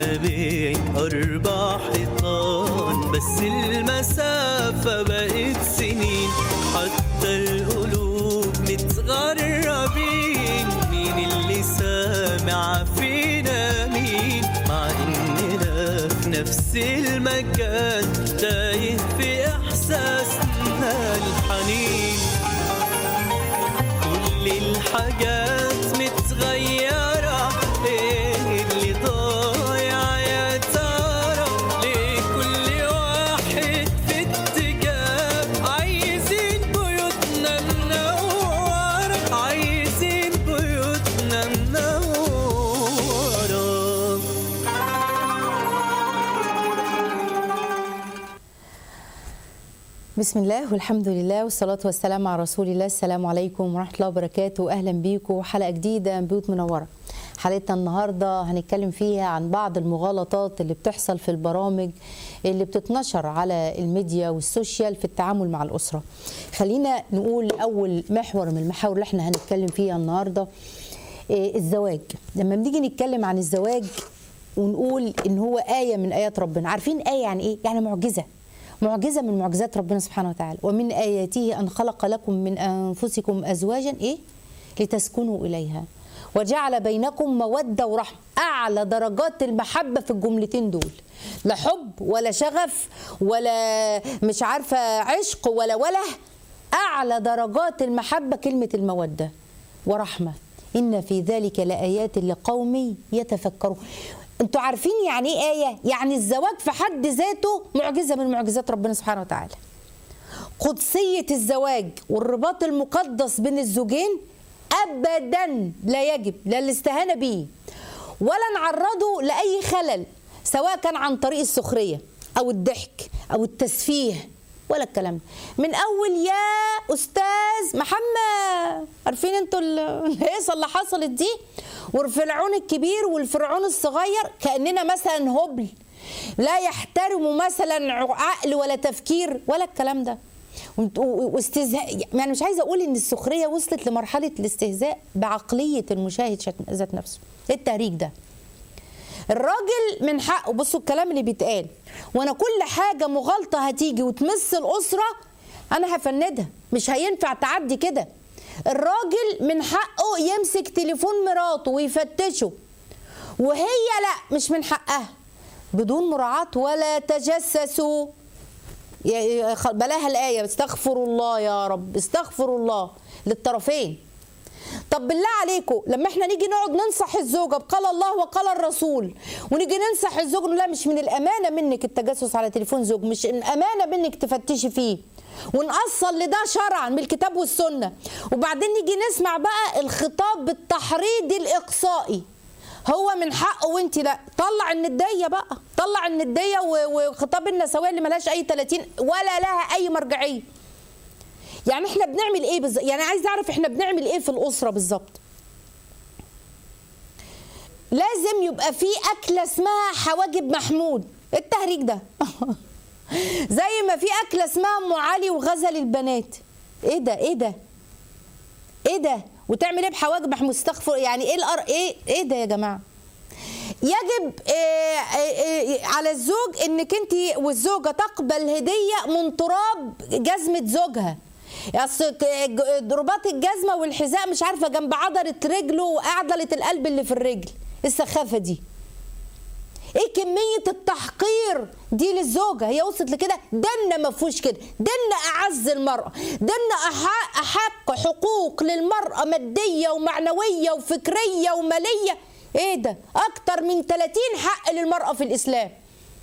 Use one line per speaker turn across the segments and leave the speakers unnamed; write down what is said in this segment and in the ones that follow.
بين أربع حيطان بس المسافة بقت سنين حتى القلوب متغربين مين اللي سامع فينا مين مع إننا في نفس المكان تايه في إحساسنا الحنين كل الحاجات متغيرة ايه اللي ضايع يا ترى ليه كل واحد في اتجاه عايزين بيوتنا منورة عايزين بيوتنا منورة
بسم الله والحمد لله والصلاة والسلام على رسول الله السلام عليكم ورحمة الله وبركاته أهلا بيكم حلقة جديدة من بيوت منورة حلقتنا النهاردة هنتكلم فيها عن بعض المغالطات اللي بتحصل في البرامج اللي بتتنشر على الميديا والسوشيال في التعامل مع الأسرة خلينا نقول أول محور من المحاور اللي احنا هنتكلم فيها النهاردة إيه، الزواج لما بنيجي نتكلم عن الزواج ونقول ان هو آية من آيات ربنا عارفين آية يعني إيه؟ يعني معجزة معجزة من معجزات ربنا سبحانه وتعالى ومن آياته أن خلق لكم من أنفسكم أزواجا إيه؟ لتسكنوا إليها وجعل بينكم مودة ورحمة أعلى درجات المحبة في الجملتين دول لا حب ولا شغف ولا مش عارفة عشق ولا ولا أعلى درجات المحبة كلمة المودة ورحمة إن في ذلك لآيات لقوم يتفكرون انتوا عارفين يعني ايه آية؟ يعني الزواج في حد ذاته معجزة من معجزات ربنا سبحانه وتعالى قدسية الزواج والرباط المقدس بين الزوجين أبدا لا يجب لا الاستهانة به ولا نعرضه لأي خلل سواء كان عن طريق السخرية أو الضحك أو التسفيه ولا الكلام ده. من أول يا أستاذ محمد عارفين انتوا ال- الهيصة اللي حصلت دي والفرعون الكبير والفرعون الصغير كأننا مثلا هبل لا يحترموا مثلا عقل ولا تفكير ولا الكلام ده ومت- و- واستهزاء يعني مش عايزه اقول ان السخريه وصلت لمرحله الاستهزاء بعقليه المشاهد شت- ذات نفسه ايه التهريج ده الراجل من حقه بصوا الكلام اللي بيتقال وانا كل حاجه مغالطه هتيجي وتمس الاسره انا هفندها مش هينفع تعدي كده الراجل من حقه يمسك تليفون مراته ويفتشه وهي لا مش من حقها بدون مراعاة ولا تجسسوا يا- يا- خ- بلاها الآية استغفر الله يا رب استغفر الله للطرفين طب بالله عليكم لما احنا نيجي نقعد ننصح الزوجه بقال الله وقال الرسول ونيجي ننصح الزوج نقول لا مش من الامانه منك التجسس على تليفون زوج مش من الامانه منك تفتشي فيه ونأصل لده شرعا من الكتاب والسنه وبعدين نيجي نسمع بقى الخطاب بالتحريض الاقصائي هو من حقه وانت لا طلع النديه بقى طلع النديه و- وخطاب النسويه اللي ملهاش اي 30 ولا لها اي مرجعيه يعني احنا بنعمل ايه بالظبط يعني عايز اعرف احنا بنعمل ايه في الاسره بالظبط لازم يبقى في اكله اسمها حواجب محمود إيه التهريج ده زي ما في اكله اسمها ام علي وغزل البنات ايه ده ايه ده ايه ده وتعمل ايه بحواجب محمود استغفر يعني ايه الأر... ايه ايه ده يا جماعه يجب آه، آه، آه، على الزوج انك انت والزوجه تقبل هديه من تراب جزمه زوجها اصل ك- ج- رباط الجزمه والحذاء مش عارفه جنب عضله رجله وعضله القلب اللي في الرجل السخافه دي ايه كميه التحقير دي للزوجه هي وصلت لكده دنا ما فيهوش كده دنا اعز المراه دنا أح- احق حقوق للمراه ماديه ومعنويه وفكريه وماليه ايه ده اكتر من 30 حق للمراه في الاسلام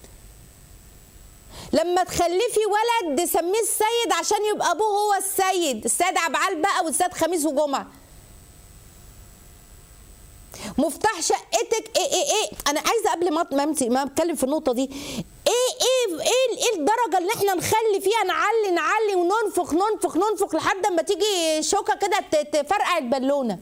لما تخلفي ولد سميه السيد عشان يبقى ابوه هو السيد السيد عبعال بقى والسيد خميس وجمعه مفتاح شقتك ايه ايه ايه انا عايزه قبل ما ما امسك ما اتكلم في النقطه دي ايه ايه ايه ايه الدرجه اللي احنا نخلي فيها نعلي نعلي وننفخ ننفخ ننفخ لحد اما تيجي شوكه كده ت- تفرقع البالونه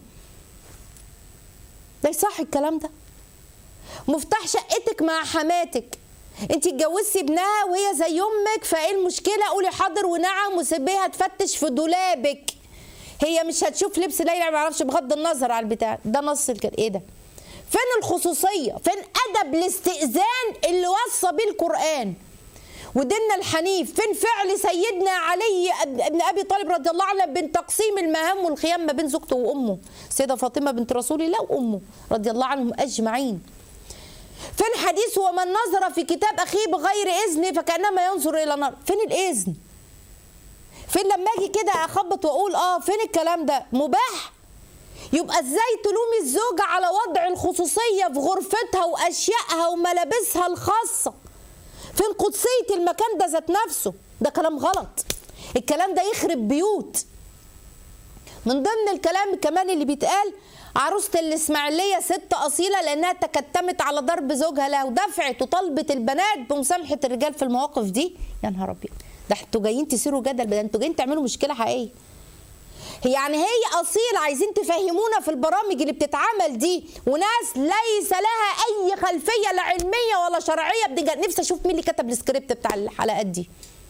ده صح الكلام ده مفتاح شقتك مع حماتك انت اتجوزتي ابنها وهي زي امك فايه المشكله قولي حاضر ونعم وسيبيها تفتش في دولابك هي مش هتشوف لبس ليلى ما اعرفش بغض النظر على البتاع ده نص الكلام ايه ده فين الخصوصيه فين ادب الاستئذان اللي وصى بيه القران وديننا الحنيف فين فعل سيدنا علي ابن ابي طالب رضي الله عنه بين تقسيم المهام والخيام ما بين زوجته وامه سيده فاطمه بنت رسول الله وامه رضي الله عنهم اجمعين فين حديث ومن نظر في كتاب اخيه بغير اذن فكانما ينظر الى نار فين الاذن فين لما اجي كده اخبط واقول اه فين الكلام ده مباح يبقى ازاي تلومي الزوجه على وضع الخصوصيه في غرفتها واشيائها وملابسها الخاصه فين قدسيه المكان ده ذات نفسه ده كلام غلط الكلام ده يخرب بيوت من ضمن الكلام كمان اللي بيتقال عروسة الإسماعيلية ست أصيلة لأنها تكتمت على ضرب زوجها لها ودفعت وطلبت البنات بمسامحة الرجال في المواقف دي يا نهار أبيض ده انتوا جايين تثيروا جدل ده انتوا جايين تعملوا مشكلة حقيقية يعني هي أصيل عايزين تفهمونا في البرامج اللي بتتعمل دي وناس ليس لها أي خلفية لا علمية ولا شرعية بتجا- نفسي أشوف مين اللي كتب السكريبت بتاع الحلقات دي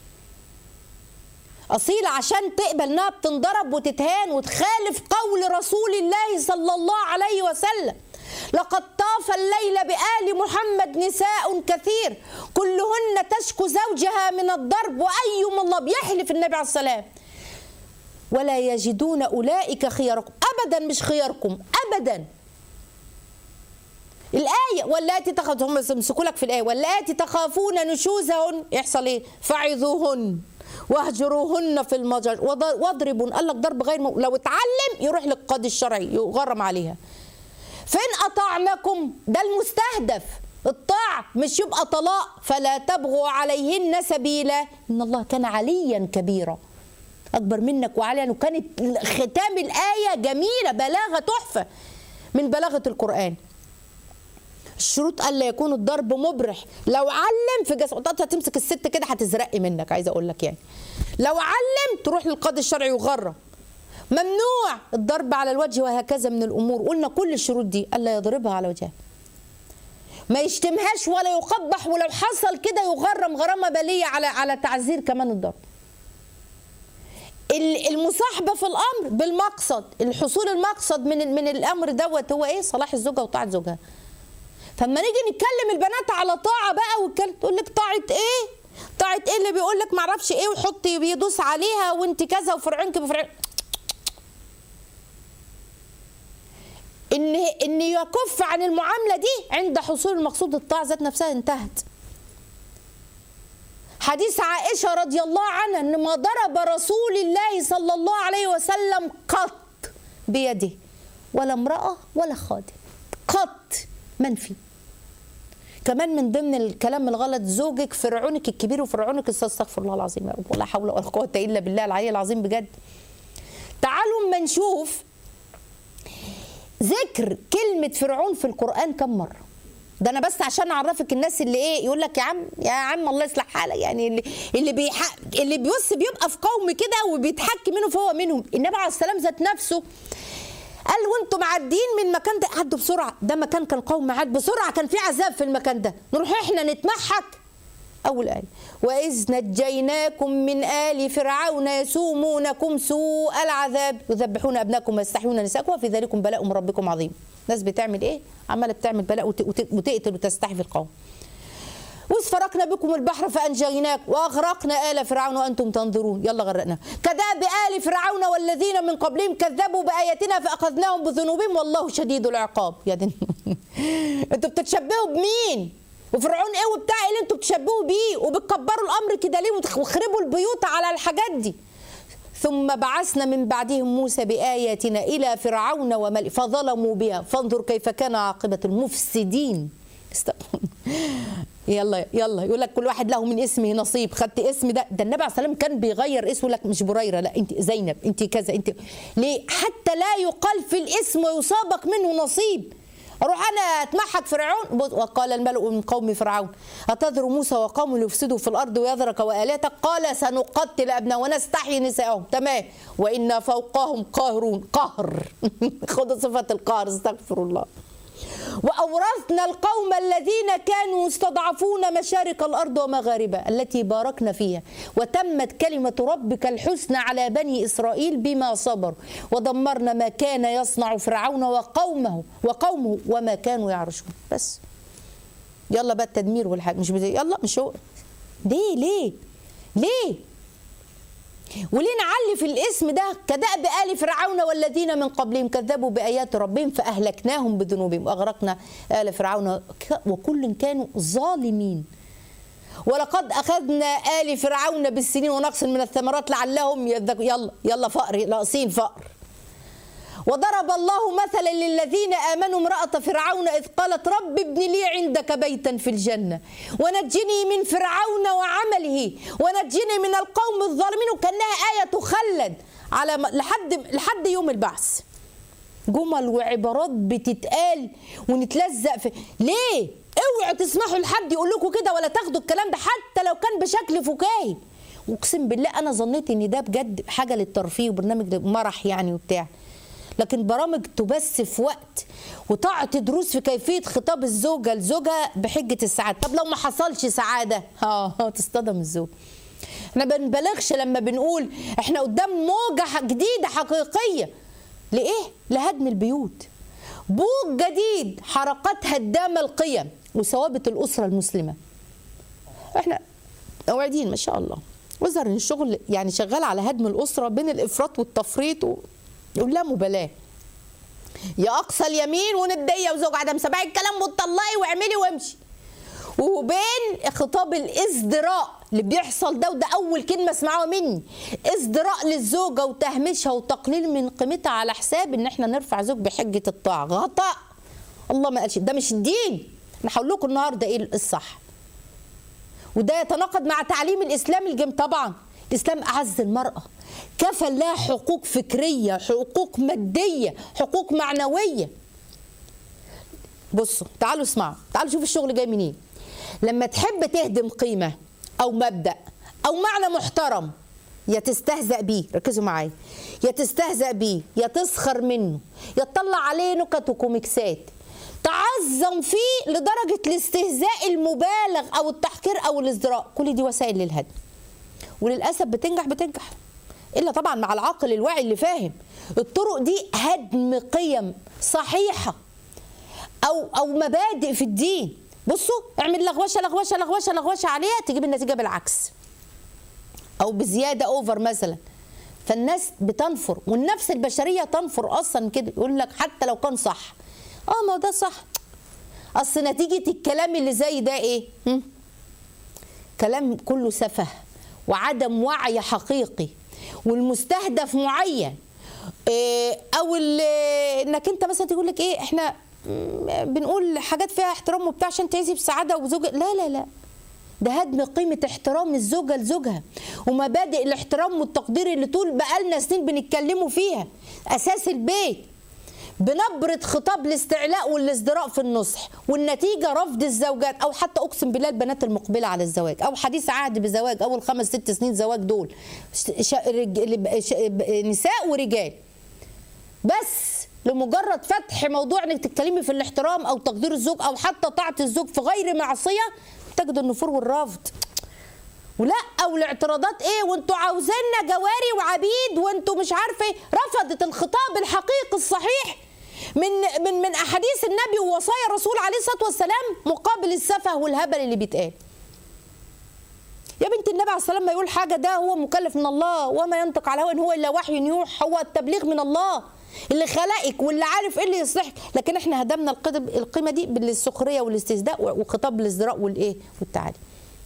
أصيل عشان تقبل إنها بتنضرب وتتهان وتخالف قول رسول الله صلى الله عليه وسلم لقد طاف الليل بآل محمد نساء كثير كلهن تشكو زوجها من الضرب وأيما الله بيحلف النبي عليه السلام ولا يجدون أولئك خياركم أبدا مش خياركم أبدا الآية واللاتي تخافون هم يمسكوا لك في الآية واللاتي تخافون نشوزهن يحصل إيه؟ فعظوهن واهجروهن في المضجع وض- واضربوا قال لك ضرب غير م... لو اتعلم يروح للقاضي الشرعي يغرم عليها فين أطعنكم ده المستهدف الطاعة مش يبقى طلاق فلا تبغوا عليهن سبيلا إن الله كان عليا كبيرا أكبر منك وعليا وكانت ختام الآية جميلة بلاغة تحفة من بلاغة القرآن الشروط الا يكون الضرب مبرح لو علم في جسد هتمسك الست كده هتزرقي منك عايزه اقول لك يعني لو علم تروح للقاضي الشرعي ويغرم ممنوع الضرب على الوجه وهكذا من الامور قلنا كل الشروط دي الا يضربها على وجهها ما يشتمهاش ولا يقبح ولو حصل كده يغرم غرامه باليه على على تعزير كمان الضرب ال- المصاحبه في الامر بالمقصد الحصول المقصد من من الامر دوت هو ايه صلاح الزوجه وطاعه زوجها فلما نيجي نتكلم البنات على طاعه بقى والكلام تقول لك طاعه ايه طاعه ايه اللي بيقول لك معرفش ايه وحط بيدوس عليها وانت كذا وفرعونك بفرعون ان ان يكف عن المعامله دي عند حصول المقصود الطاعه ذات نفسها انتهت حديث عائشه رضي الله عنها ان ما ضرب رسول الله صلى الله عليه وسلم قط بيده ولا امراه ولا خادم قط منفي كمان من ضمن الكلام الغلط زوجك فرعونك الكبير وفرعونك الصغير استغفر الله العظيم يا رب ولا حول ولا قوه الا بالله العلي العظيم بجد تعالوا اما نشوف ذكر كلمه فرعون في القران كم مره ده انا بس عشان اعرفك الناس اللي ايه يقول لك يا عم يا عم الله يصلح حالك يعني اللي اللي بيح... اللي بيبص بيبقى في قوم كده وبيتحكي منه فهو منهم النبي عليه السلام ذات نفسه قال وانتم معديين من المكان ده عدوا بسرعه ده مكان كان قوم معاد بسرعه كان في عذاب في المكان ده نروح احنا نتمحك اول ايه واذ نجيناكم من ال فرعون يسومونكم سوء العذاب يذبحون ابناكم ويستحيون نساءكم وفي ذلكم بلاء من ربكم عظيم ناس بتعمل ايه عماله بتعمل بلاء وت- وت- وتقتل وتستحي في القوم وإذ فرقنا بكم البحر فأنجيناك وأغرقنا آل فرعون وأنتم تنظرون يلا غرقنا كذاب آل فرعون والذين من قبلهم كذبوا بآياتنا فأخذناهم بذنوبهم والله شديد العقاب يا دين أنتوا بتتشبهوا بمين وفرعون ايه وبتاع ايه اللي انتوا بتشبهوا بيه وبتكبروا الامر كده ليه وتخربوا البيوت على الحاجات دي ثم بعثنا من بعدهم موسى بآياتنا إلى فرعون وملئ فظلموا بها فانظر كيف كان عاقبة المفسدين استغفر يلا يلا يقول لك كل واحد له من اسمه نصيب خدت اسم ده ده النبي عليه الصلاه والسلام كان بيغير اسمه لك مش بريره لا انت زينب انت كذا انت ليه حتى لا يقال في الاسم ويسابق منه نصيب اروح انا اتمحك فرعون وقال الملأ من قوم فرعون اتذر موسى وقومه ليفسدوا في الارض ويذرك والهتك قال سنقتل ابناء ونستحيي نساءهم تمام وانا فوقهم قاهرون قهر خد صفه القهر استغفر الله وأورثنا القوم الذين كانوا يستضعفون مشارق الأرض ومغاربها التي باركنا فيها وتمت كلمة ربك الحسنى على بني إسرائيل بما صبر ودمرنا ما كان يصنع فرعون وقومه وقومه وما كانوا يعرشون بس يلا بقى التدمير والحاجة مش بزي يلا مش هو ليه ليه ليه وليه نعلي في الاسم ده كدأب آل فرعون والذين من قبلهم كذبوا بآيات ربهم فأهلكناهم بذنوبهم وأغرقنا آل فرعون ك- وكل كانوا ظالمين ولقد أخذنا آل فرعون بالسنين ونقص من الثمرات لعلهم يذك... يلا يلا فقر ناقصين فقر وضرب الله مثلا للذين امنوا امراه فرعون اذ قالت رب ابن لي عندك بيتا في الجنه ونجني من فرعون وعمله ونجني من القوم الظالمين وكانها ايه تخلد على م- لحد لحد يوم البعث جمل وعبارات بتتقال ونتلزق في ليه اوعوا تسمحوا لحد يقول لكم كده ولا تاخدوا الكلام ده حتى لو كان بشكل فكاهي واقسم بالله انا ظنيت ان ده بجد حاجه للترفيه وبرنامج مرح يعني وبتاع لكن برامج تبث في وقت وتعطي دروس في كيفيه خطاب الزوجه لزوجها بحجه السعاده طب لو ما حصلش سعاده اه تصطدم الزوج احنا ما بنبالغش لما بنقول احنا قدام موجه ح- جديده حقيقيه لايه لهدم البيوت بوق جديد حركات هدامه القيم وثوابت الاسره المسلمه احنا واعدين ما شاء الله وزر ان الشغل يعني شغال على هدم الاسره بين الافراط والتفريط و... لا مبالاه يا اقصى اليمين ونديه وزوج عدم سماع الكلام وتطلقي واعملي وامشي وبين خطاب الازدراء اللي بيحصل ده وده اول كلمه اسمعوها مني ازدراء للزوجه وتهميشها وتقليل من قيمتها على حساب ان احنا نرفع زوج بحجه الطاعه غطاء الله ما قالش ده مش الدين انا هقول لكم النهارده ايه الصح وده يتناقض مع تعليم الاسلام الجم طبعا الاسلام اعز المراه كفى لها حقوق فكريه حقوق ماديه حقوق معنويه بصوا تعالوا اسمعوا تعالوا شوفوا الشغل جاي منين لما تحب تهدم قيمه او مبدا او معنى محترم يا تستهزأ بيه ركزوا معايا يا تستهزأ بيه يا تسخر منه يا تطلع عليه نكت وكوميكسات تعظم فيه لدرجة الاستهزاء المبالغ أو التحقير أو الازدراء كل دي وسائل للهدم وللأسف بتنجح بتنجح إلا طبعا مع العاقل الواعي اللي فاهم الطرق دي هدم قيم صحيحة أو أو مبادئ في الدين بصوا اعمل لغوشه لغوشه لغوشه لغوشه عليها تجيب النتيجه بالعكس او بزياده اوفر مثلا فالناس بتنفر والنفس البشريه تنفر اصلا كده يقول لك حتى لو كان صح اه ما ده صح اصل نتيجه الكلام اللي زي ده ايه هم؟ كلام كله سفه وعدم وعي حقيقي والمستهدف معين إيه او ال- انك انت مثلا تقول لك ايه احنا م- بنقول حاجات فيها احترام وبتاع عشان تعيشي بسعاده وزوجة لا لا لا ده هدم قيمة احترام الزوجة لزوجها ومبادئ الاحترام والتقدير اللي طول بقالنا سنين بنتكلموا فيها أساس البيت بنبرة خطاب الاستعلاء والازدراء في النصح والنتيجة رفض الزوجات أو حتى أقسم بالله البنات المقبلة على الزواج أو حديث عهد بزواج أول خمس ست سنين زواج دول ش... ش... رج... ش... نساء ورجال بس لمجرد فتح موضوع انك تتكلمي في الاحترام او تقدير الزوج او حتى طاعه الزوج في غير معصيه تجد النفور والرفض ولا او الاعتراضات ايه وانتوا عاوزيننا جواري وعبيد وانتوا مش عارفه ايه رفضت الخطاب الحقيقي الصحيح من من من احاديث النبي ووصايا الرسول عليه الصلاه والسلام مقابل السفه والهبل اللي بيتقال يا بنت النبي عليه الصلاه والسلام ما يقول حاجه ده هو مكلف من الله وما ينطق على هو ان هو الا وحي يوحى هو التبليغ من الله اللي خلقك واللي عارف ايه اللي يصلحك لكن احنا هدمنا القدم- القيمه دي بالسخريه والاستهزاء وخطاب الازدراء والايه والتعالي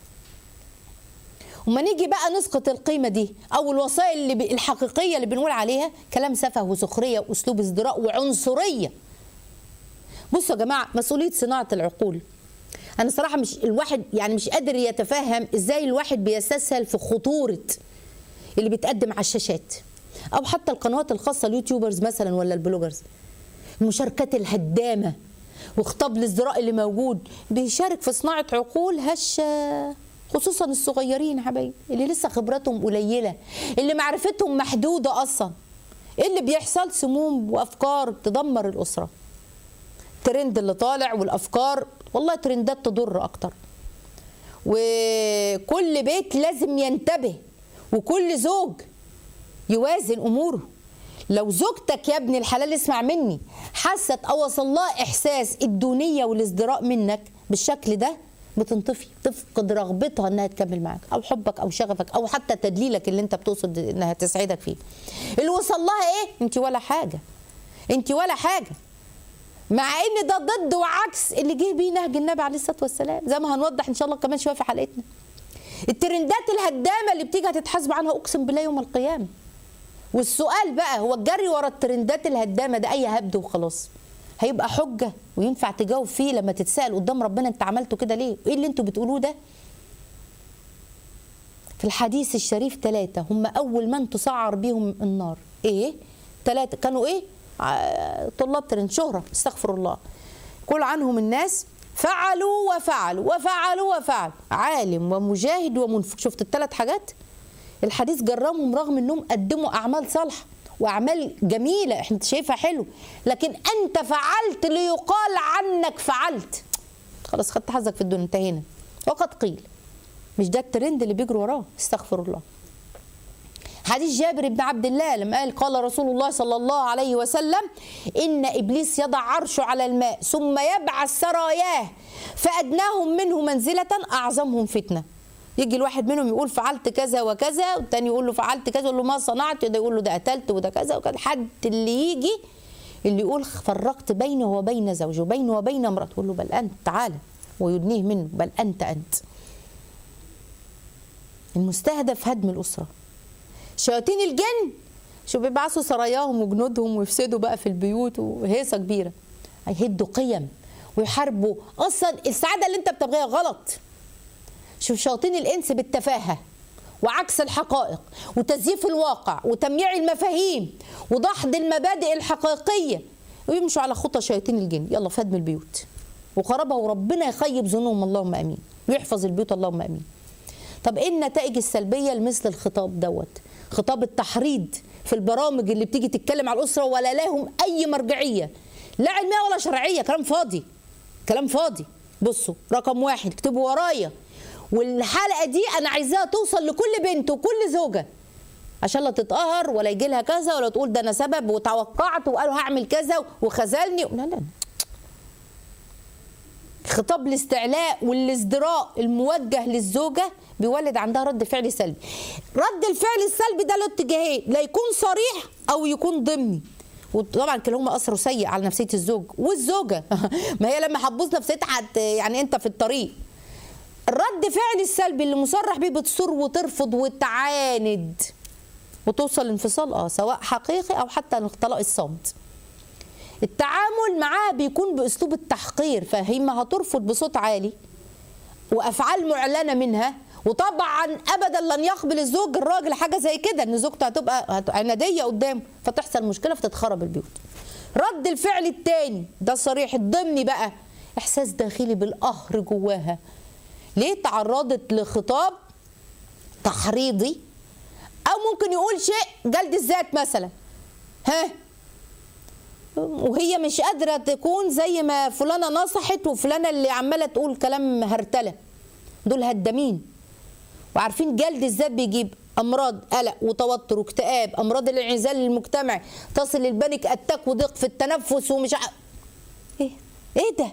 وما نيجي بقى نسقط القيمه دي او الوسائل اللي ب... الحقيقيه اللي بنقول عليها كلام سفه وسخريه واسلوب ازدراء وعنصريه بصوا يا جماعه مسؤوليه صناعه العقول انا صراحه مش الواحد يعني مش قادر يتفهم ازاي الواحد بيستسهل في خطوره اللي بيتقدم على الشاشات او حتى القنوات الخاصه اليوتيوبرز مثلا ولا البلوجرز المشاركات الهدامه وخطاب الازدراء اللي موجود بيشارك في صناعه عقول هشه خصوصا الصغيرين يا حبايبي اللي لسه خبراتهم قليله اللي معرفتهم محدوده اصلا ايه اللي بيحصل سموم وافكار تدمر الاسره الترند اللي طالع والافكار والله ترندات تضر اكتر وكل بيت لازم ينتبه وكل زوج يوازن اموره لو زوجتك يا ابن الحلال اسمع مني حست او وصل لها احساس الدونيه والازدراء منك بالشكل ده بتنطفي تفقد رغبتها انها تكمل معاك او حبك او شغفك او حتى تدليلك اللي انت بتقصد انها تسعدك فيه اللي وصل لها ايه انت ولا حاجه انت ولا حاجه مع ان ده ضد وعكس اللي جه بيه نهج النبي عليه الصلاه والسلام زي ما هنوضح ان شاء الله كمان شويه في حلقتنا الترندات الهدامه اللي بتيجي هتتحاسب عنها اقسم بالله يوم القيامه والسؤال بقى هو الجري ورا الترندات الهدامه ده اي هبد وخلاص هيبقى حجه وينفع تجاوب فيه لما تتسال قدام ربنا انت عملته كده ليه ايه اللي انتوا بتقولوه ده في الحديث الشريف ثلاثة هم أول من تسعر بهم النار إيه؟ ثلاثة كانوا إيه؟ ع- طلاب ترند شهرة استغفر الله كل عنهم الناس فعلوا وفعلوا وفعلوا وفعلوا عالم ومجاهد ومنفق شفت الثلاث حاجات الحديث جرمهم رغم انهم قدموا اعمال صالحه واعمال جميله احنا شايفها حلو لكن انت فعلت ليقال عنك فعلت خلاص خدت حظك في الدنيا انتهينا وقد قيل مش ده الترند اللي بيجروا وراه استغفر الله حديث جابر بن عبد الله لما قال قال رسول الله صلى الله عليه وسلم إن إبليس يضع عرشه على الماء ثم يبعث سراياه فأدناهم منه منزلة أعظمهم فتنة يجي الواحد منهم يقول فعلت كذا وكذا والتاني يقول له فعلت كذا يقول له ما صنعت ده يقول له ده قتلت وده كذا وكذا حد اللي يجي اللي يقول فرقت بينه وبين زوجه وبينه وبين امرأته يقول له بل أنت تعالى ويدنيه منه بل أنت أنت المستهدف هدم الأسرة شياطين الجن شو بيبعثوا سراياهم وجنودهم ويفسدوا بقى في البيوت وهيصه كبيره هيهدوا قيم ويحاربوا اصلا السعاده اللي انت بتبغيها غلط شوف شياطين الانس بالتفاهه وعكس الحقائق وتزييف الواقع وتمييع المفاهيم ودحض المبادئ الحقيقيه ويمشوا على خطى شياطين الجن يلا في هدم البيوت وخربها وربنا يخيب ظنهم اللهم امين ويحفظ البيوت اللهم امين طب ايه النتائج السلبيه لمثل الخطاب دوت خطاب التحريض في البرامج اللي بتيجي تتكلم على الاسره ولا لهم اي مرجعيه لا علميه ولا شرعيه كلام فاضي كلام فاضي بصوا رقم واحد اكتبوا ورايا والحلقه دي انا عايزاها توصل لكل بنت وكل زوجه عشان لا تتقهر ولا يجي لها كذا ولا تقول ده انا سبب وتوقعت وقالوا هعمل كذا وخذلني لا لا خطاب الاستعلاء والازدراء الموجه للزوجه بيولد عندها رد فعل سلبي رد الفعل السلبي ده له اتجاهين لا يكون صريح او يكون ضمني وطبعا كلاهما اثره سيء على نفسيه الزوج والزوجه ما هي لما هتبوظ نفسيتها هت- يعني انت في الطريق الرد فعل السلبي اللي مصرح بيه بتصر وترفض وتعاند وتوصل لانفصال اه سواء حقيقي او حتى الاختلاء الصامت التعامل معاها بيكون باسلوب التحقير فهي هترفض بصوت عالي وافعال معلنه منها وطبعا ابدا لن يقبل الزوج الراجل حاجه زي كده ان زوجته هتبقى هت- عناديه قدامه فتحصل مشكله فتتخرب البيوت رد الفعل التاني ده صريح الضمني بقى احساس داخلي بالقهر جواها ليه تعرضت لخطاب تحريضي او ممكن يقول شيء جلد الذات مثلا ها وهي مش قادره تكون زي ما فلانه نصحت وفلانه اللي عماله تقول كلام هرتله دول هدامين وعارفين جلد الذات بيجيب امراض قلق وتوتر واكتئاب امراض الانعزال المجتمعي تصل للبانيك اتاك وضيق في التنفس ومش ع... ايه ايه ده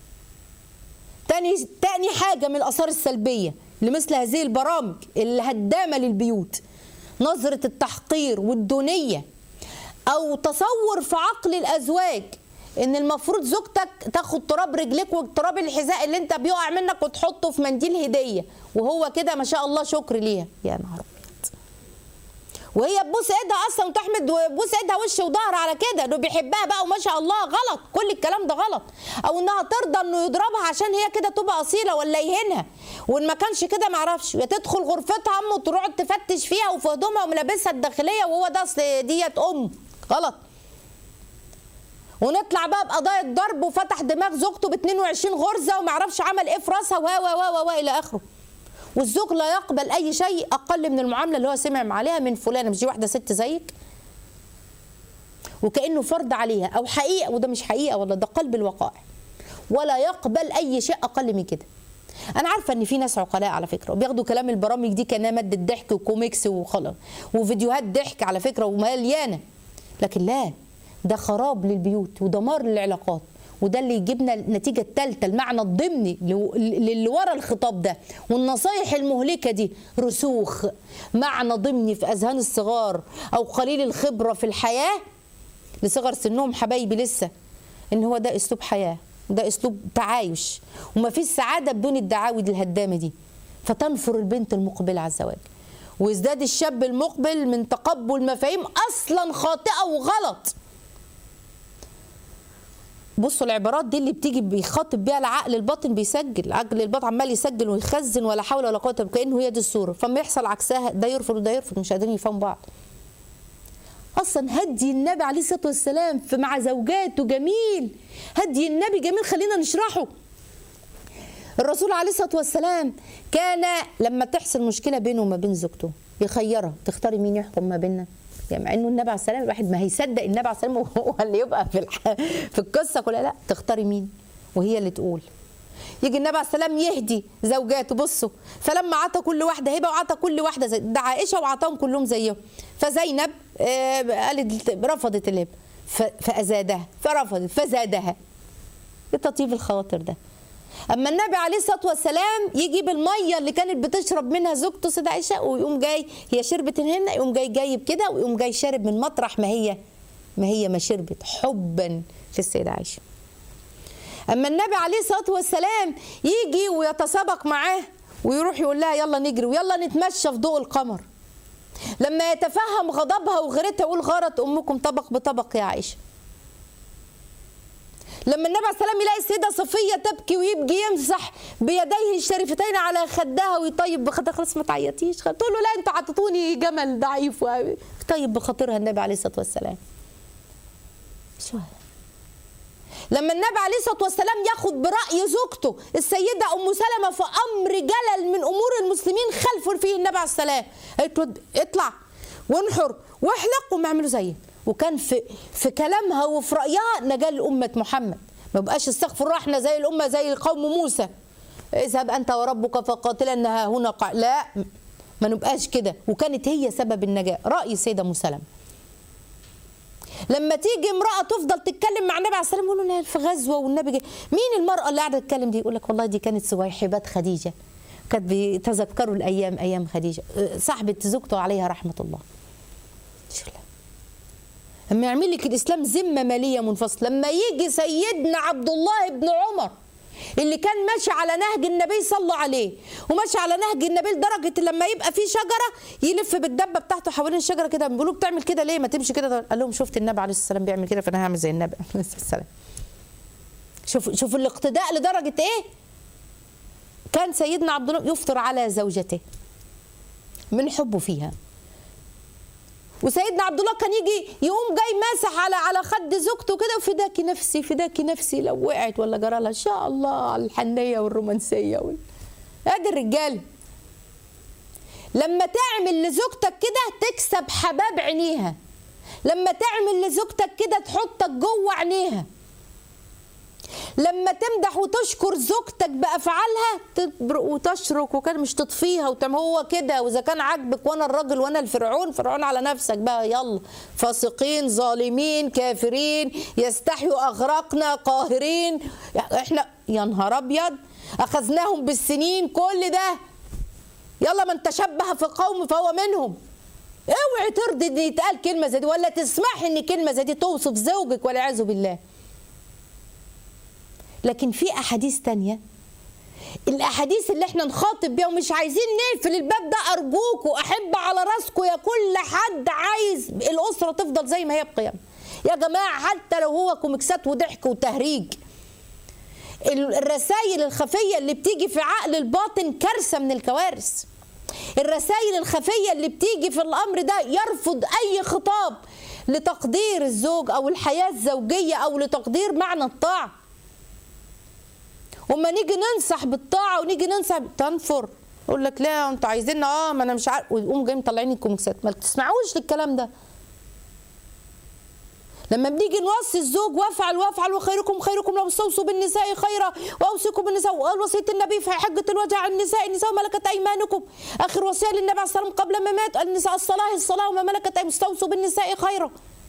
تاني تاني حاجه من الاثار السلبيه لمثل هذه البرامج الهدامه للبيوت نظره التحقير والدونيه او تصور في عقل الازواج ان المفروض زوجتك تاخد تراب رجليك وتراب الحذاء اللي انت بيقع منك وتحطه في منديل هديه وهو كده ما شاء الله شكر ليها يا نهار ابيض وهي تبوس ايدها اصلا وتحمد وتبوس ايدها وش وظهر على كده انه بيحبها بقى وما شاء الله غلط كل الكلام ده غلط او انها ترضى انه يضربها عشان هي كده تبقى اصيله ولا يهينها وان ما كانش كده ما اعرفش يا تدخل غرفتها امه وتقعد تفتش فيها وفي هدومها وملابسها الداخليه وهو ده اصل ديت ام غلط ونطلع بقى بقضايا ضرب وفتح دماغ زوجته ب 22 غرزه وما يعرفش عمل ايه في راسها و و و و الى اخره والزوج لا يقبل اي شيء اقل من المعامله اللي هو سمع عليها من فلانه مش دي واحده ست زيك وكانه فرض عليها او حقيقه وده مش حقيقه ولا ده قلب الوقائع ولا يقبل اي شيء اقل من كده انا عارفه ان في ناس عقلاء على فكره وبياخدوا كلام البرامج دي كانها ماده ضحك وكوميكس وخلاص وفيديوهات ضحك على فكره ومليانه لكن لا ده خراب للبيوت ودمار للعلاقات وده اللي يجيبنا النتيجة الثالثة المعنى الضمني اللي ورا الخطاب ده والنصايح المهلكة دي رسوخ معنى ضمني في أذهان الصغار أو قليل الخبرة في الحياة لصغر سنهم حبايبي لسه إن هو ده أسلوب حياة ده أسلوب تعايش وما فيش سعادة بدون الدعاوي دي الهدامة دي فتنفر البنت المقبلة على الزواج ويزداد الشاب المقبل من تقبل مفاهيم أصلا خاطئة وغلط بصوا العبارات دي اللي بتيجي بيخاطب بيها العقل الباطن بيسجل العقل الباطن عمال يسجل ويخزن ولا حول ولا قوه كانه هي دي الصوره فما يحصل عكسها ده يرفض وده يرفض مش قادرين يفهموا بعض اصلا هدي النبي عليه الصلاه والسلام في مع زوجاته جميل هدي النبي جميل خلينا نشرحه الرسول عليه الصلاه والسلام كان لما تحصل مشكله بينه وما بين زوجته يخيرها تختاري مين يحكم ما بيننا يعني مع انه النبي عليه السلام الواحد ما هيصدق النبي عليه السلام وهو اللي يبقى في الح... في القصه كلها لا تختاري مين وهي اللي تقول يجي النبي عليه السلام يهدي زوجاته بصوا فلما عطى كل واحده هبه وعطى كل واحده زي ده عائشه وعطاهم كلهم زيهم فزينب آه قالت رفضت الهبه فازادها فرفضت فزادها لتطيب الخواطر ده اما النبي عليه الصلاه والسلام يجيب الميه اللي كانت بتشرب منها زوجته سيدة عائشه ويقوم جاي هي شربت هنا يقوم جاي جايب كده ويقوم جاي شارب من مطرح ما هي ما هي ما شربت حبا في السيده عائشه اما النبي عليه الصلاه والسلام يجي ويتسابق معاه ويروح يقول لها يلا نجري ويلا نتمشى في ضوء القمر لما يتفهم غضبها وغيرتها يقول غارت امكم طبق بطبق يا عائشه لما النبي عليه السلام يلاقي السيده صفيه تبكي ويبكي يمسح بيديه الشريفتين على خدها ويطيب بخاطرها خلاص ما تعيطيش تقول له لا انتوا عطتوني جمل ضعيف طيب بخاطرها النبي عليه الصلاه والسلام شو لما النبي عليه الصلاه والسلام ياخد براي زوجته السيده ام سلمه في امر جلل من امور المسلمين خلفوا فيه النبي عليه السلام قالت اطلع وانحر واحلق وما اعملوا زيك وكان في في كلامها وفي رايها نجاه لامه محمد ما بقاش استغفر الله احنا زي الامه زي قوم موسى اذهب انت وربك فقاتلا انها هنا قع... لا ما نبقاش كده وكانت هي سبب النجاه راي السيده ام سلمه لما تيجي امراه تفضل تتكلم مع النبي عليه السلام يقولوا لها في غزوه والنبي جاي مين المراه اللي قاعده تتكلم دي يقول لك والله دي كانت سويحبات خديجه كانت بيتذكروا الايام ايام خديجه صاحبه زوجته عليها رحمه الله شو لا لما يعمل لك الاسلام ذمه ماليه منفصله لما يجي سيدنا عبد الله بن عمر اللي كان ماشي على نهج النبي صلى عليه وماشي على نهج النبي لدرجه لما يبقى في شجره يلف بالدبه بتاعته حوالين الشجره كده بيقولوا بتعمل كده ليه ما تمشي كده قال لهم شفت النبي عليه الصلاه والسلام بيعمل كده فانا هعمل زي النبي عليه الصلاه والسلام شوف شوف الاقتداء لدرجه ايه كان سيدنا عبد الله يفطر على زوجته من حبه فيها وسيدنا عبد الله كان يجي يقوم جاي ماسح على على خد زوجته كده وفداكي نفسي فداكي نفسي لو وقعت ولا جرى لها ان شاء الله على الحنيه والرومانسيه وال... ادي الرجال لما تعمل لزوجتك كده تكسب حباب عينيها لما تعمل لزوجتك كده تحطك جوه عينيها لما تمدح وتشكر زوجتك بافعالها تبرق وتشرك وكان مش تطفيها وتعمل هو كده واذا كان عاجبك وانا الراجل وانا الفرعون فرعون على نفسك بقى يلا فاسقين ظالمين كافرين يستحيوا اغرقنا قاهرين احنا يا نهار ابيض اخذناهم بالسنين كل ده يلا من تشبه في قوم فهو منهم اوعي ترضي ان يتقال كلمه زي دي ولا تسمحي ان كلمه زي دي توصف زوجك والعياذ بالله لكن في احاديث تانية الاحاديث اللي احنا نخاطب بيها ومش عايزين نقفل الباب ده ارجوكوا احب على راسكم يا كل حد عايز الاسره تفضل زي ما هي بقيم يا جماعه حتى لو هو كوميكسات وضحك وتهريج الرسائل الخفيه اللي بتيجي في عقل الباطن كارثه من الكوارث الرسائل الخفيه اللي بتيجي في الامر ده يرفض اي خطاب لتقدير الزوج او الحياه الزوجيه او لتقدير معنى الطاعه وما نيجي ننصح بالطاعه ونيجي ننصح تنفر يقول لك لا انتوا عايزين اه ما انا مش عارف ويقوم جاي مطلعين الكوميكسات ما تسمعوش للكلام ده لما بنيجي نوصي الزوج وافعل وافعل وخيركم خيركم لو استوصوا بالنساء خيرا واوصيكم بالنساء وقال وصيه النبي في حجه الوداع عن النساء النساء ملكت ايمانكم اخر وصيه للنبي عليه الصلاه والسلام قبل ما مات النساء الصلاه الصلاه وما ملكت ايمانكم استوصوا بالنساء خيرا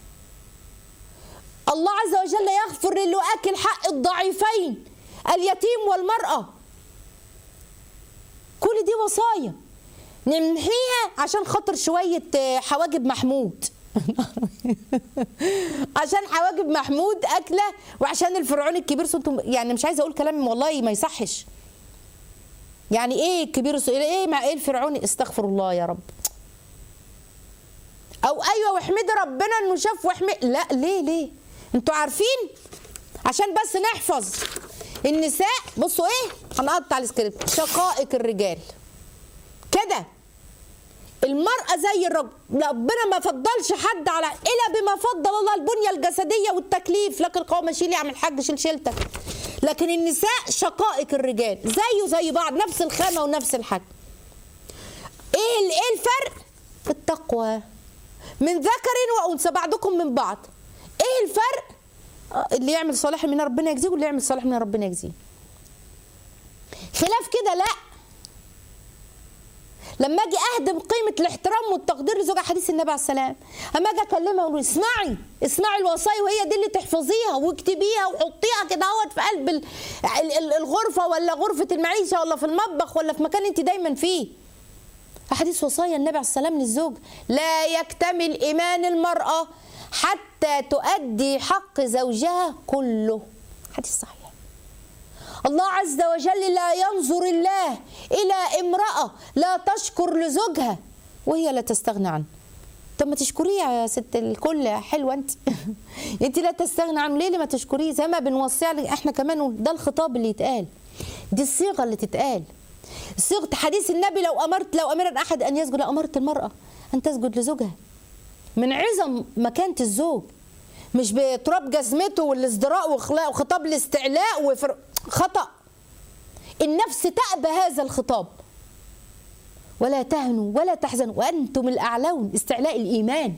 الله عز وجل يغفر للي اكل حق الضعيفين اليتيم والمراه كل دي وصايا نمحيها عشان خاطر شويه آه، حواجب محمود عشان حواجب محمود اكله وعشان الفرعون الكبير صوته يعني مش عايزه اقول كلام والله ما يصحش يعني ايه الكبير الص- ايه مع ايه الفرعوني استغفر الله يا رب او ايوه واحمدي ربنا انه شاف واحمد لا ليه ليه انتوا عارفين عشان بس نحفظ النساء بصوا ايه هنقطع السكريبت شقائق الرجال كده المرأة زي الرجل ربنا ما فضلش حد على إلا بما فضل الله البنية الجسدية والتكليف لكن القوم شيل يعمل الحاج شيل شيلتك لكن النساء شقائق الرجال زيه زي بعض نفس الخامة ونفس الحجم ايه ال- ايه الفرق التقوى من ذكر وانثى بعضكم من بعض ايه الفرق آه، اللي يعمل صالح من ربنا يجزيه واللي يعمل صالح من ربنا يجزيه خلاف كده لا لما اجي اهدم قيمه الاحترام والتقدير لزوجها حديث النبي عليه السلام اما اجي اكلمها اقول اسمعي اسمعي الوصايا وهي دي اللي تحفظيها واكتبيها وحطيها كده اهوت في قلب ال- ال- ال- الغرفه ولا غرفه المعيشه ولا في المطبخ ولا في مكان انت دايما فيه حديث وصايا النبي عليه السلام للزوج لا يكتمل ايمان المراه حتى تؤدي حق زوجها كله حديث صحيح الله عز وجل لا ينظر الله إلى امرأة لا تشكر لزوجها وهي لا تستغنى عنه طب ما تشكريه يا ست الكل حلوه انت انت لا تستغنى عنه ليه ما تشكريه زي ما بنوصي عليك احنا كمان ده الخطاب اللي يتقال دي الصيغه اللي تتقال صيغه حديث النبي لو امرت لو امر احد ان يسجد لامرت المراه ان تسجد لزوجها من عظم مكانه الزوج مش بتراب جزمته والازدراء وخلا- وخطاب الاستعلاء وفر... خطأ النفس تأبى هذا الخطاب ولا تهنوا ولا تحزنوا وأنتم الأعلون استعلاء الإيمان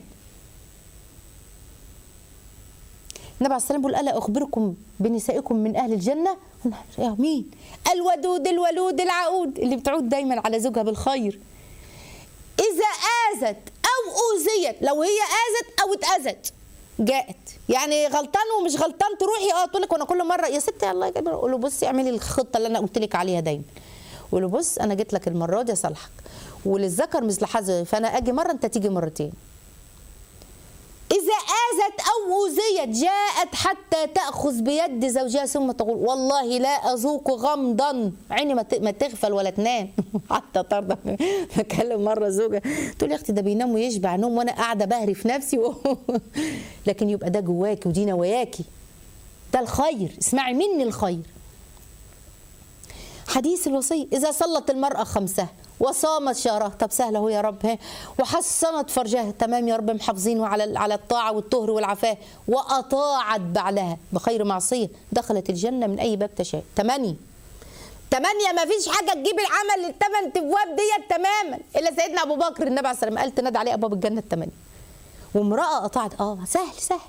النبي عليه السلام بيقول ألا أخبركم بنسائكم من أهل الجنة يا مين الودود الولود العقود اللي بتعود دايما على زوجها بالخير إذا آذت أو أوذيت لو هي آذت أو اتأذت جاءت يعني غلطان ومش غلطان تروحي اه تقول لك وانا كل مره يا ستي الله يجبر اقول له بصي اعملي الخطه اللي انا قلت لك عليها دايما اقول له بص انا جيت لك المره دي اصالحك وللذكر مثل حظ فانا اجي مره انت تيجي مرتين إذا آذت أو أوذيت جاءت حتى تأخذ بيد زوجها ثم تقول والله لا أذوق غمضا عيني ما ت- ما تغفل ولا تنام حتى ترضى بكلم مرة زوجها تقول يا أختي ده بينام ويشبع نوم وأنا قاعدة بهري في نفسي و... لكن يبقى ده جواكي ودي نواياكي ده الخير اسمعي مني الخير حديث الوصية إذا صلت المرأة خمسة وصامت شهرها طب سهلة هو يا رب ها وحصنت فرجها تمام يا رب محافظين على على الطاعة والطهر والعفاف وأطاعت بعلها بخير معصية دخلت الجنة من أي باب تشاء تمانية تمانية ما فيش حاجة تجيب العمل للتمن تبواب ديت تماما إلا سيدنا أبو بكر النبي عليه الصلاة والسلام قال تنادى عليه أبواب الجنة التمانية وامرأة أطاعت آه سهل سهل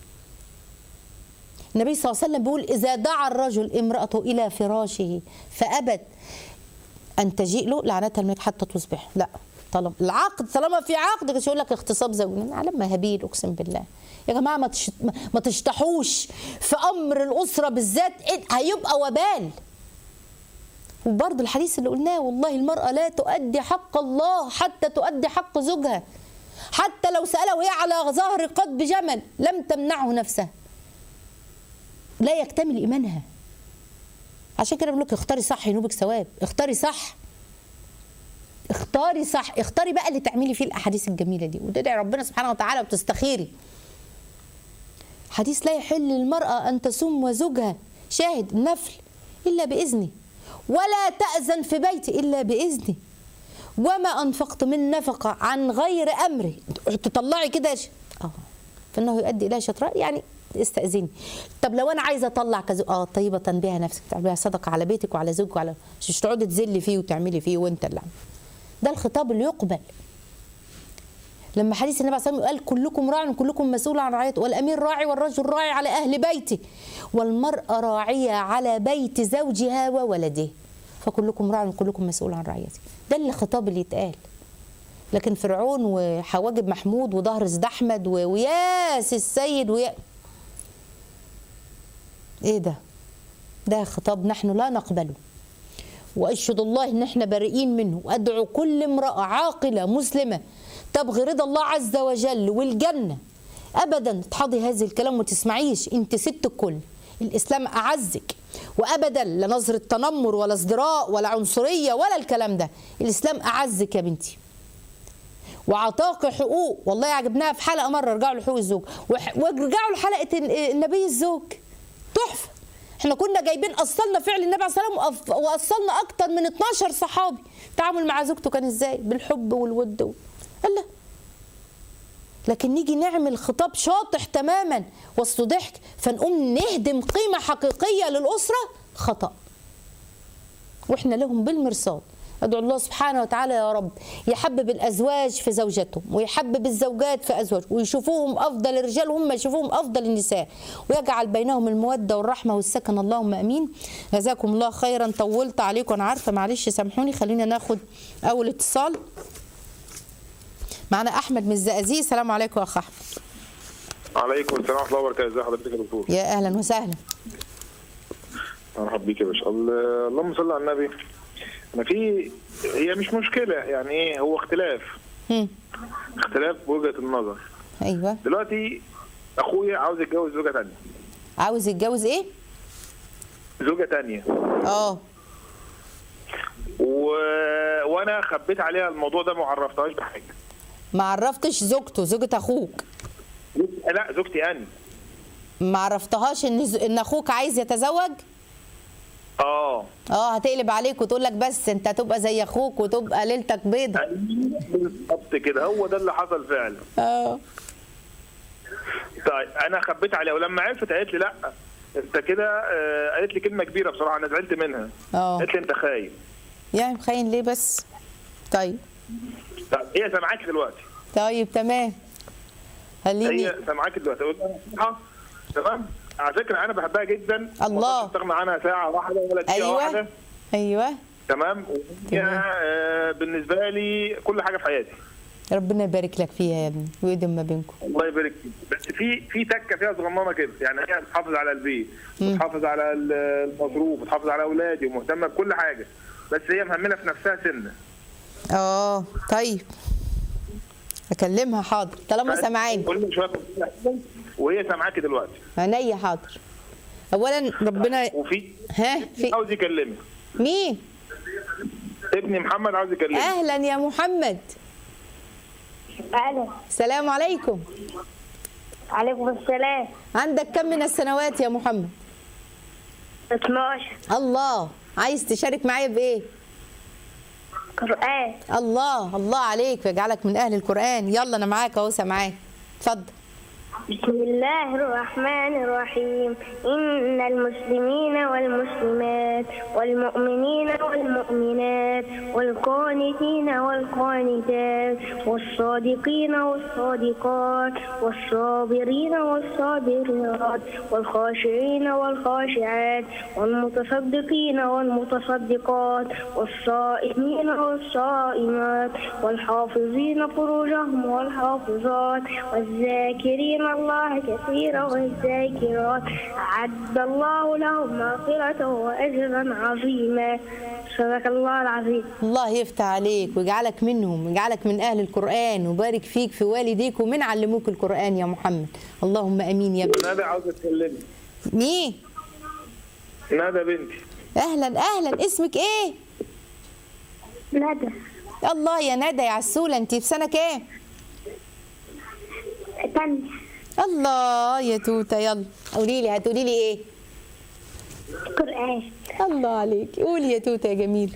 النبي صلى الله عليه وسلم بيقول إذا دعا الرجل امرأته إلى فراشه فأبت أن تجيء له لعنتها الملك حتى تصبح لا طالما العقد طالما في عقد مش يقول لك اغتصاب زوجي على ما هبيل اقسم بالله يا جماعه ما تش... ما تشتحوش في امر الاسره بالذات إيه- هيبقى وبال وبرضه الحديث اللي قلناه والله المراه لا تؤدي حق الله حتى تؤدي حق زوجها حتى لو سالها وهي على ظهر قضب جمل لم تمنعه نفسها لا يكتمل ايمانها عشان كده بقول لك اختاري صح ينوبك ثواب اختاري صح اختاري صح اختاري بقى اللي تعملي فيه الاحاديث الجميله دي وتدعي ربنا سبحانه وتعالى وتستخيري حديث لا يحل للمرأة أن تسم وزوجها شاهد النفل إلا بإذنه ولا تأذن في بيت إلا بإذنه وما أنفقت من نفقة عن غير أمره تطلعي كده ش- آه فإنه يؤدي إلى شطرة يعني استأذني طب لو أنا عايزة أطلع كذا آه طيبة بها نفسك تعمليها صدقة على بيتك وعلى زوجك وعلى مش تقعدي تذلي فيه وتعملي فيه وأنت اللي عامل. ده الخطاب اللي يقبل لما حديث النبي صلى الله عليه وسلم قال كلكم راع وكلكم مسؤول عن رعيته والامير راعي والرجل راعي على اهل بيته والمراه راعيه على بيت زوجها وولده فكلكم راع وكلكم مسؤول عن رعيته ده اللي الخطاب اللي يتقال لكن فرعون وحواجب محمود وظهر زد احمد و- وياس السيد ويا ايه ده ده خطاب نحن لا نقبله واشهد الله ان احنا بريئين منه وادعو كل امراه عاقله مسلمه تبغي رضا الله عز وجل والجنه ابدا تحضي هذا الكلام وتسمعيش انت ست الكل الاسلام اعزك وابدا لا نظره تنمر ولا ازدراء ولا عنصريه ولا الكلام ده الاسلام اعزك يا بنتي وعطاك حقوق والله عجبناها في حلقه مره رجعوا لحقوق الزوج وح- ورجعوا لحلقه ال- النبي الزوج تحفه احنا كنا جايبين اصلنا فعل النبي عليه الصلاه والسلام وأف- واصلنا اكتر من 12 صحابي التعامل مع زوجته كان ازاي بالحب والود و... الله لكن نيجي نعمل خطاب شاطح تماما وسط ضحك فنقوم نهدم قيمه حقيقيه للاسره خطأ واحنا لهم بالمرصاد ادعو الله سبحانه وتعالى يا رب يحبب الازواج في زوجاتهم ويحبب الزوجات في ازواجهم ويشوفوهم افضل الرجال وهم يشوفوهم افضل النساء ويجعل بينهم الموده والرحمه والسكن اللهم امين جزاكم الله خيرا طولت عليكم انا عارفه معلش سامحوني خلينا ناخد اول اتصال معنا احمد من الزقازيق السلام عليكم يا اخ احمد
عليكم السلام ورحمه الله وبركاته ازي حضرتك يا دكتور
يا اهلا وسهلا
مرحبا بيك يا باشا ال- اللهم صل على النبي انا في هي مش مشكله يعني ايه هو اختلاف
هم.
اختلاف وجهه النظر
ايوه
دلوقتي اخويا عاوز يتجوز زوجه تانية
عاوز يتجوز ايه
زوجه تانية
اه
و... وانا خبيت عليها الموضوع ده ما عرفتهاش بحاجه
ما عرفتش زوجته زوجة اخوك
لا زوجتي انا
ما عرفتهاش ان ز... ان اخوك عايز يتزوج
اه
اه هتقلب عليك وتقول لك بس انت هتبقى زي اخوك وتبقى ليلتك بيضة
بالظبط كده هو ده اللي حصل فعلا
اه
طيب انا خبيت عليها ولما عرفت قالت لي لا انت كده آه، قالت لي كلمه كبيره بصراحه انا زعلت منها
اه
قالت لي انت خايف
يعني مخين ليه بس طيب
طيب هي سامعاك دلوقتي
طيب تمام خليني
هي سامعاك دلوقتي قلت لها نصيحة، تمام على فكره انا بحبها جدا
الله.
ما أقدرش استغنى عنها ساعه واحده ولا دقيقه
ايوه
واحده
ايوه
تمام وهي
تمام.
آه، بالنسبه لي كل حاجه في حياتي
ربنا يبارك لك فيها يا ابني ويدم ما بينكم
الله يبارك فيك بس في في تكه فيها صغننه كده يعني هي بتحافظ على البيت بتحافظ على ال- المصروف بتحافظ على اولادي ومهتمه بكل حاجه بس هي مهمله في نفسها سنه
اه طيب اكلمها حاضر طالما سامعاني
كل شويه وهي سامعاكي دلوقتي
عينيا حاضر اولا ربنا
وفي
ها في
عاوز يكلمك
مين
ابني محمد عاوز يكلمك
اهلا يا محمد
أهلا
السلام عليكم
عليكم السلام
عندك كم من السنوات يا محمد
12
الله عايز تشارك معايا بايه
قرآن
الله الله عليك ويجعلك من اهل القران يلا انا معاك اهو سامعاك اتفضل
بسم الله الرحمن الرحيم إن المسلمين والمسلمات والمؤمنين والمؤمنات والقانتين والقانتات والصادقين والصادقات والصابرين والصابرات والخاشعين والخاشعات والمتصدقين والمتصدقات والصائمين والصائمات والحافظين فروجهم والحافظات والذاكرين الله كثيرا والذاكرات أعد الله لهم مغفرة وأجرا عظيما صدق الله العظيم
الله يفتح عليك ويجعلك منهم ويجعلك من اهل القران وبارك فيك في والديك ومن علموك القران يا محمد اللهم امين يا ابني
ندى عاوز تكلمني
مين
ندى بنتي
اهلا اهلا اسمك ايه
ندى
الله يا ندى يا عسوله انت في سنه كام
تانية
الله يا توته يلا قولي لي هتقولي لي ايه
قرآن
الله عليك قولي يا توته يا جميل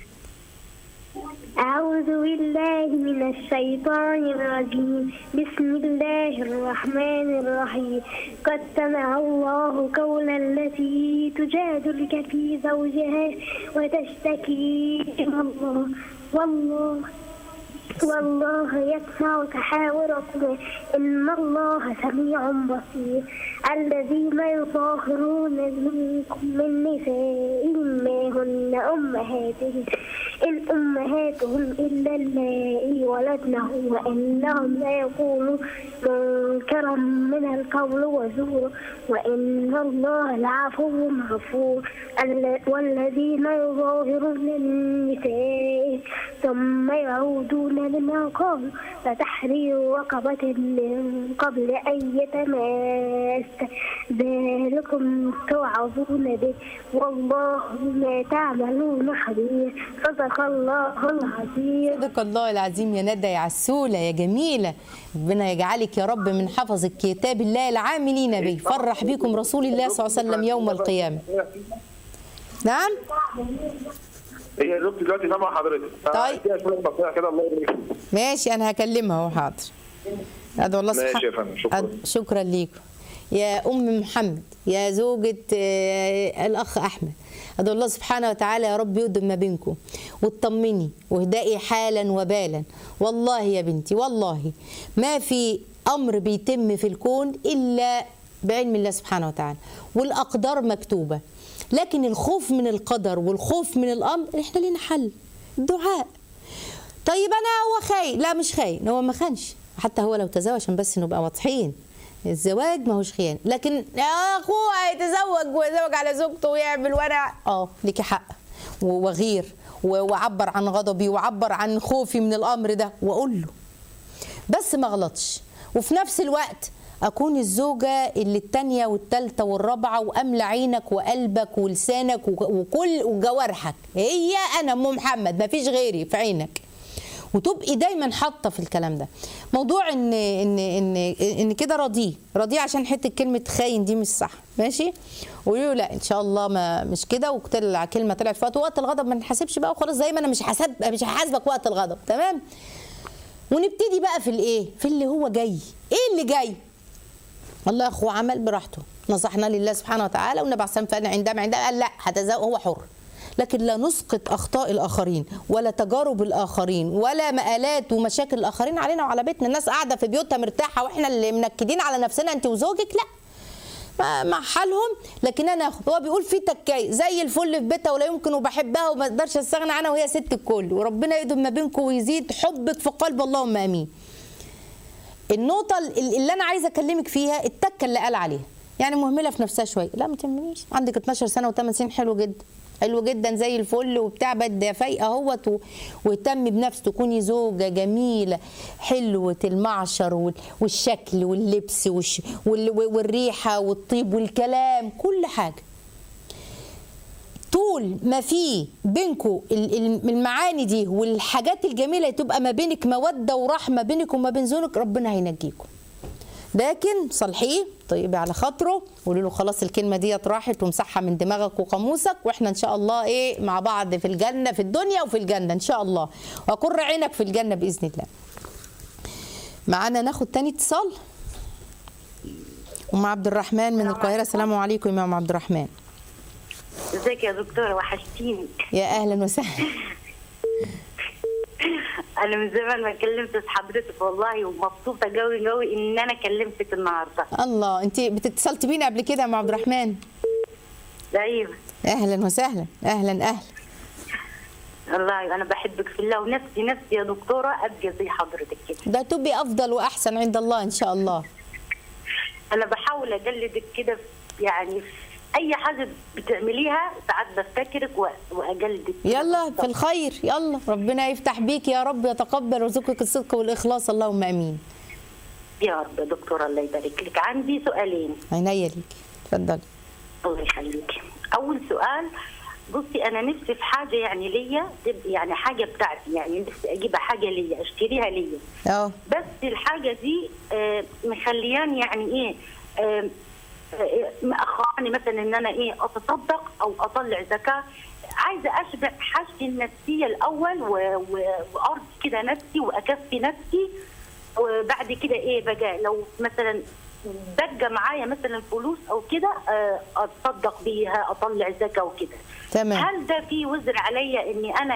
أعوذ بالله من الشيطان الرجيم بسم الله الرحمن الرحيم قد سمع الله قول التي تجادلك في زوجها وتشتكي إلى الله والله والله يسمع تحاوركم إن الله سميع بصير الذين يظاهرون منكم من نسائهم ما هن أمهاتهم إن أمهاتهم إلا اللائي ولدنهم وإنهم ليقولون منكرا من القول وزورا وإن الله لعفو غفور ال- والذين يظاهرون من نسائهم ثم يعودون لما قالوا فتحرير رقبة من قبل أن يتماس ذلكم توعظون به والله بما تعملون خبير صدق الله العظيم
صدق الله العظيم يا ندى يا عسولة يا جميلة ربنا يجعلك يا رب من حفظ كتاب الله العاملين به فرح بكم رسول الله صلى الله عليه وسلم يوم القيامة نعم
هي زوجتي دلوقتي سامعه حضرتك
طيب.
فيها شويه نصيحه كده الله يبارك
ماشي انا هكلمها اهو حاضر ادعو الله
ماشي
سبحانه
يا فندم، شكراً.
أد- شكرا ليكم يا ام محمد يا زوجة آه، الاخ احمد ادعو الله سبحانه وتعالى يا رب يقدم ما بينكم وتطمني واهدئي حالا وبالا والله يا بنتي والله ما في امر بيتم في الكون الا بعلم الله سبحانه وتعالى والاقدار مكتوبه لكن الخوف من القدر والخوف من الامر احنا لنا حل الدعاء طيب انا هو خاين لا مش خاين هو ما خانش حتى هو لو تزوج عشان بس نبقى واضحين الزواج ما هوش خيانه لكن يا اخوه هيتزوج ويزوج على زوجته ويعمل وانا اه ليكي حق و- وغير و- وعبر عن غضبي وعبر عن خوفي من الامر ده واقول له بس ما غلطش وفي نفس الوقت اكون الزوجه اللي التانية والتالتة والرابعه واملى عينك وقلبك ولسانك وك- وكل وجوارحك هي انا ام محمد ما فيش غيري في عينك وتبقي دايما حاطه في الكلام ده موضوع ان ان ان ان كده راضيه راضيه عشان حته كلمه خاين دي مش صح ماشي ويقولوا لا ان شاء الله ما مش كده وطلع كلمه طلعت في وقت وقت الغضب ما نحاسبش بقى وخلاص زي ما انا مش حاسب مش هحاسبك وقت الغضب تمام ونبتدي بقى في الايه في اللي هو جاي ايه اللي جاي الله اخو عمل براحته نصحنا لله سبحانه وتعالى والنبي عليه الصلاه والسلام عندما عندما قال لا هتزوج هو حر لكن لا نسقط اخطاء الاخرين ولا تجارب الاخرين ولا مآلات ومشاكل الاخرين علينا وعلى بيتنا الناس قاعده في بيوتها مرتاحه واحنا اللي منكدين على نفسنا انت وزوجك لا ما- مع حالهم لكن انا اخد هو بيقول في تكاي زي الفل في بيتها ولا يمكن وبحبها وما اقدرش استغنى عنها وهي ست الكل وربنا يقدم ما بينكم ويزيد حبك في قلب اللهم امين النقطة ال- اللي أنا عايزة أكلمك فيها التكة اللي قال عليها يعني مهملة في نفسها شوية لا ما تهمنيش عندك 12 سنة و8 سنين حلو جدا حلو جدا زي الفل وبتاع بد فايقه اهوت و- واهتمي بنفسك تكوني زوجه جميله حلوه المعشر وال- والشكل واللبس والش وال- والريحه والطيب والكلام كل حاجه طول ما في بينكم المعاني دي والحاجات الجميله تبقى ما بينك موده ورحمه بينك وما بين زوجك ربنا هينجيكم لكن صلحيه طيبي على خاطره قولي له خلاص الكلمه ديت راحت ومسحها من دماغك وقاموسك واحنا ان شاء الله ايه مع بعض في الجنه في الدنيا وفي الجنه ان شاء الله واقر عينك في الجنه باذن الله معانا ناخد تاني اتصال ام عبد الرحمن من القاهره السلام عليكم يا ام عبد الرحمن
ازيك يا دكتورة وحشتيني
يا اهلا وسهلا
انا من زمان ما كلمتش حضرتك والله ومبسوطة قوي قوي ان انا كلمتك النهاردة
الله انت بتتصلتي بينا قبل كده يا ام عبد الرحمن
ايوه
اهلا وسهلا اهلا اهلا
والله انا بحبك في الله ونفسي نفسي يا دكتورة ابقى زي حضرتك كده
ده تبقي افضل واحسن عند الله ان شاء الله
انا بحاول اقلدك كده في- يعني في اي حاجة بتعمليها ساعات بفتكرك و- واقلدك كده
يلا في
بالظبط.
الخير يلا ربنا يفتح بيك يا رب يتقبل ويرزقك الصدق والاخلاص اللهم امين
يا رب يا دكتورة الله يبارك لك عندي سؤالين
عينيا ليكي اتفضلي
الله يخليك اول سؤال بصي انا نفسي في حاجه يعني ليا تبقى يعني حاجه بتاعتي يعني نفسي اجيبها حاجه ليا اشتريها ليا
اه
بس الحاجه دي آه، مخلياني يعني ايه آه، آه، مأخراني مثلا ان انا ايه اتصدق او اطلع زكاه عايزه اشبع حاجتي النفسيه الاول و- و- وارضي كده نفسي واكفي نفسي وبعد كده ايه بقى لو مثلا بقى معايا مثلا فلوس او كده آه، اتصدق بيها اطلع زكاه وكده
تمام
هل ده في وزر عليا اني انا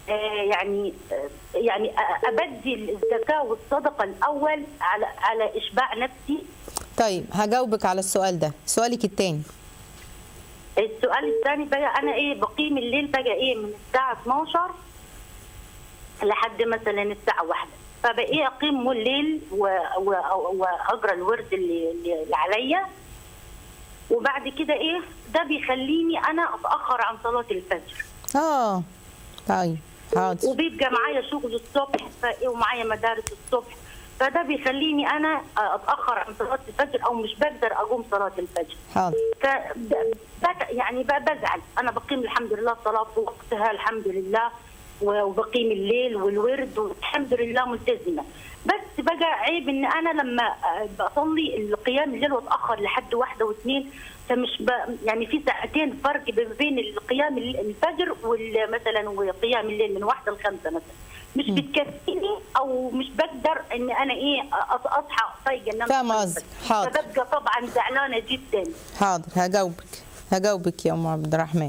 آه، يعني آه، يعني أ- ابدي الزكاه والصدقه الاول على على اشباع نفسي
طيب هجاوبك على السؤال ده سؤالك التاني
السؤال الثاني بقى انا ايه بقيم الليل بقى ايه من الساعه 12 لحد مثلا الساعه واحدة فبقى ايه اقيم الليل و- و- واقرا الورد اللي, اللي عليا وبعد كده ايه ده بيخليني انا اتاخر عن صلاه الفجر
اه طيب حاضر
وبيبقى معايا شغل الصبح ف- ومعايا مدارس الصبح فده بيخليني انا اتاخر عن صلاه الفجر او مش بقدر اقوم صلاه الفجر
حاضر
ف ب- بك- يعني ب- بزعل انا بقيم الحمد لله الصلاه في وقتها الحمد لله و- وبقيم الليل والورد والحمد لله ملتزمه بس بقى عيب ان انا لما آه، بصلي القيام الليل واتاخر لحد واحده واثنين فمش ب... يعني في ساعتين فرق بين القيام الفجر ومثلا وقيام الليل من واحده لخمسه مثلا مش بتكفيني او مش بقدر ان انا ايه أص- اصحى فايقه ان انا
فاهمة
أصلي
قصدك.
الفجر.
حاضر.
فببقى طبعا زعلانه جدا
حاضر هجاوبك هجاوبك يا ام عبد الرحمن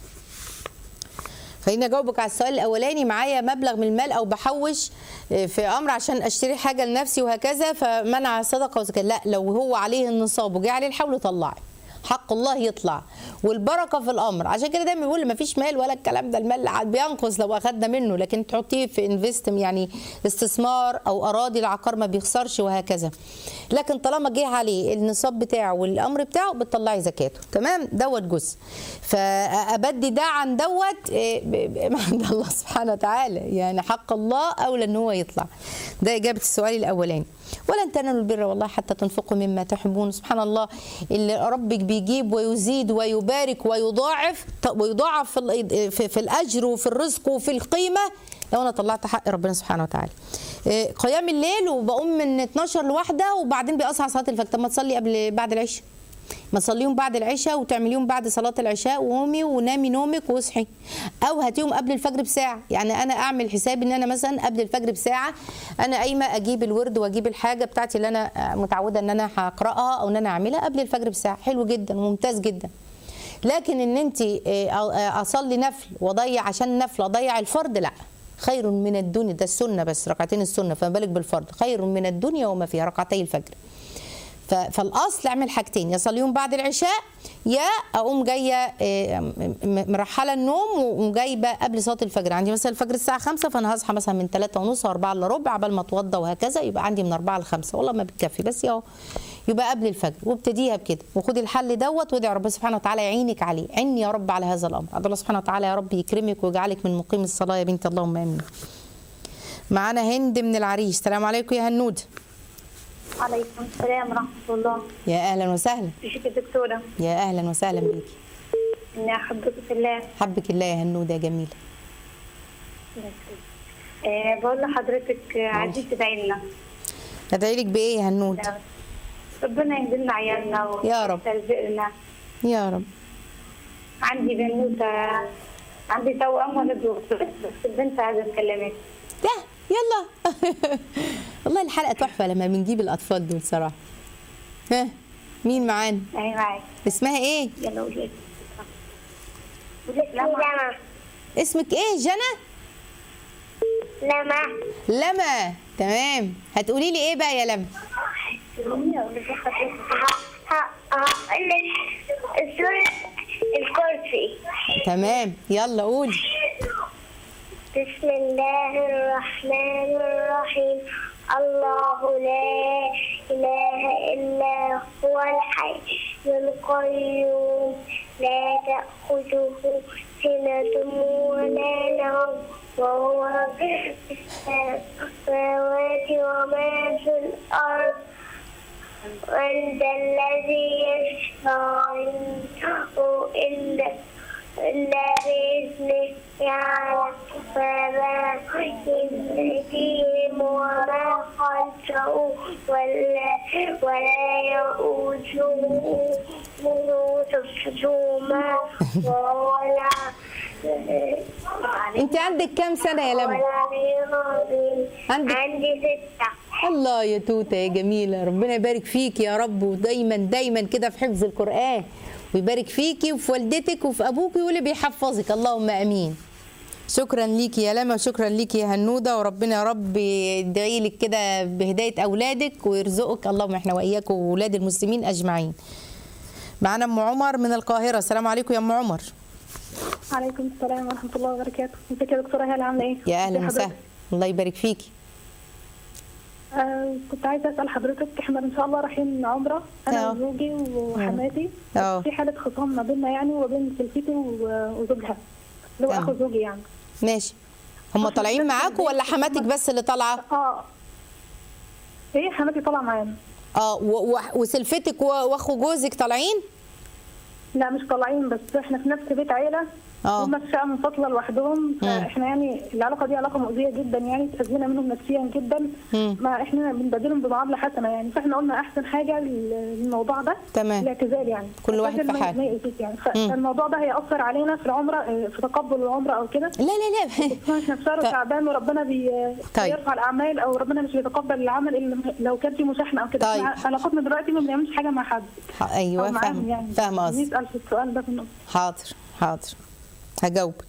خليني اجاوبك على السؤال الاولاني معايا مبلغ من المال او بحوش آه، في امر عشان اشتري حاجه لنفسي وهكذا فمنع الصدقه والزكاه لا لو هو عليه النصاب وجه عليه الحول طلعي حق الله يطلع والبركه في الامر عشان كده دايما بيقول ما فيش مال ولا الكلام ده المال عاد بينقص لو اخدنا منه لكن تحطيه في انفست يعني استثمار او اراضي العقار ما بيخسرش وهكذا لكن طالما جه عليه النصاب بتاعه والامر بتاعه بتطلعي زكاته تمام دوت جزء فابدي ده عن دوت إيه، ب- ب- عند الله سبحانه وتعالى يعني حق الله اولى ان هو يطلع ده اجابه السؤال الاولاني ولن تنالوا البر والله حتى تنفقوا مما تحبون سبحان الله اللي ربك بيجيب ويزيد ويبارك ويضاعف ويضاعف في ال- في, في الاجر وفي الرزق وفي القيمه لو انا طلعت حق ربنا سبحانه وتعالى إيه، قيام الليل وبقوم من 12 لواحدة وبعدين بيقصها صلاه الفجر طب ما تصلي قبل بعد العشاء ما تصليهم بعد العشاء وتعمليهم بعد صلاة العشاء وقومي ونامي نومك واصحي أو هاتيهم قبل الفجر بساعة يعني أنا أعمل حساب إن أنا مثلا قبل الفجر بساعة أنا قايمة أجيب الورد وأجيب الحاجة بتاعتي اللي أنا متعودة إن أنا هقرأها أو إن أنا أعملها قبل الفجر بساعة حلو جدا وممتاز جدا لكن ان انت اصلي نفل واضيع عشان النفل اضيع الفرض لا خير من الدنيا ده السنه بس ركعتين السنه فما بالك بالفرض خير من الدنيا وما فيها ركعتي الفجر ف- فالاصل اعمل حاجتين يا اصليهم بعد العشاء يا اقوم جايه آه، م- م- مرحله النوم وجايبه قبل صلاه الفجر عندي مثلا الفجر الساعه 5 فانا هصحى مثلا من 3 ونص و4 الا ربع عبال ما اتوضى وهكذا يبقى عندي من 4 ل 5 والله ما بتكفي بس اهو يبقى قبل الفجر وابتديها بكده وخدي الحل دوت وادعي ربنا سبحانه وتعالى يعينك عليه عيني يا رب على هذا الامر عبد الله سبحانه وتعالى يا رب يكرمك ويجعلك من مقيم الصلاه يا بنت اللهم امين معانا هند من العريش السلام عليكم يا هنود
عليكم السلام ورحمة الله
يا اهلا وسهلا
ازيك يا دكتورة
يا اهلا وسهلا بيكي
إني أحبك في الله
حبك الله يا هنوده يا جميله
آه بقول لحضرتك آه، عايزين تدعي لنا
ادعي لك بايه يا هنود
ربنا يهدلنا عيالنا
يا رب.
ويرزقنا
يا رب
عندي بنوتة عندي توأم ولد وأخت، بس البنت عايزة تكلمك
ده يلا والله الحلقه تحفه لما بنجيب الاطفال دول صراحه ها مين معانا
أهي معاك
اسمها ايه
يلا قولي لما
اسمك ايه جنى
لما
لما تمام هتقولي لي ايه بقى يا لما
هقول لك سورة الكرسي
تمام يلا قولي
بسم الله الرحمن الرحيم الله لا إله إلا هو الحي القيوم لا تأخذه سنة ولا نوم وهو في السماوات وما في الأرض وأنت الذي يشفع عنده إلا إلا بإذنه يعلم ما بين أيديهم وما خلفهم ولا ولا يؤوده حفظهما وهو العلي
انت عندك كام سنه يا لما
العلي العظيم
عندك-
عندي ستة
الله يا توته يا جميله ربنا يبارك فيك يا رب ودايما دايما كده في حفظ القران ويبارك فيكي وفي والدتك وفي ابوكي واللي بيحفظك اللهم امين شكرا ليكي يا لما وشكرا ليكي يا هنوده وربنا يا رب يدعي لك كده بهدايه اولادك ويرزقك اللهم احنا واياك واولاد المسلمين اجمعين. معانا ام عمر من القاهره السلام عليكم يا ام عمر.
عليكم السلام ورحمة الله وبركاته ازيك يا دكتورة هلا عاملة ايه؟
يا
ازي
اهلا
حضرتك؟
وسهلا الله يبارك فيكي.
آه كنت عايزة أسأل حضرتك احنا إن شاء الله رايحين عمرة أنا
آه.
وزوجي وحماتي
آه.
في حالة خصام ما بيننا يعني وبين سلفتي و- وزوجها اللي هو
تمام.
أخو زوجي يعني
ماشي. هم طالعين معاكم ولا حماتك بس اللي طالعه؟
اه هي حماتي طالعة معانا
اه و- و- وسلفتك و- واخو جوزك طالعين؟
لا مش طالعين بس احنا في نفس بيت عيلة
آه.
هم في شقة منفصلة لوحدهم فاحنا يعني العلاقة دي علاقة مؤذية جدا يعني تأذينا منهم نفسيا جدا
مم.
ما احنا بنبادلهم بمعاملة حسنة يعني فاحنا قلنا أحسن حاجة للموضوع ده
تمام.
الاعتزال يعني
كل واحد
اعتزال
في
ما-
حاله.
ما يأذيك يعني فالموضوع ده هيأثر علينا في العمرة اه، في تقبل العمرة أو كده
لا لا لا
احنا في شهر
طيب.
شعبان وربنا بي
طيب.
بيرفع الأعمال أو ربنا مش بيتقبل العمل إلا لو كان في مشاحنة أو كده
طيب.
احنا علاقتنا دلوقتي ما بنعملش حاجة مع حد
ايوه
أو معاهم
فاهم
يعني
فاهم قصدي
نسأل في السؤال ده في النص
حاضر حاضر هجاوبك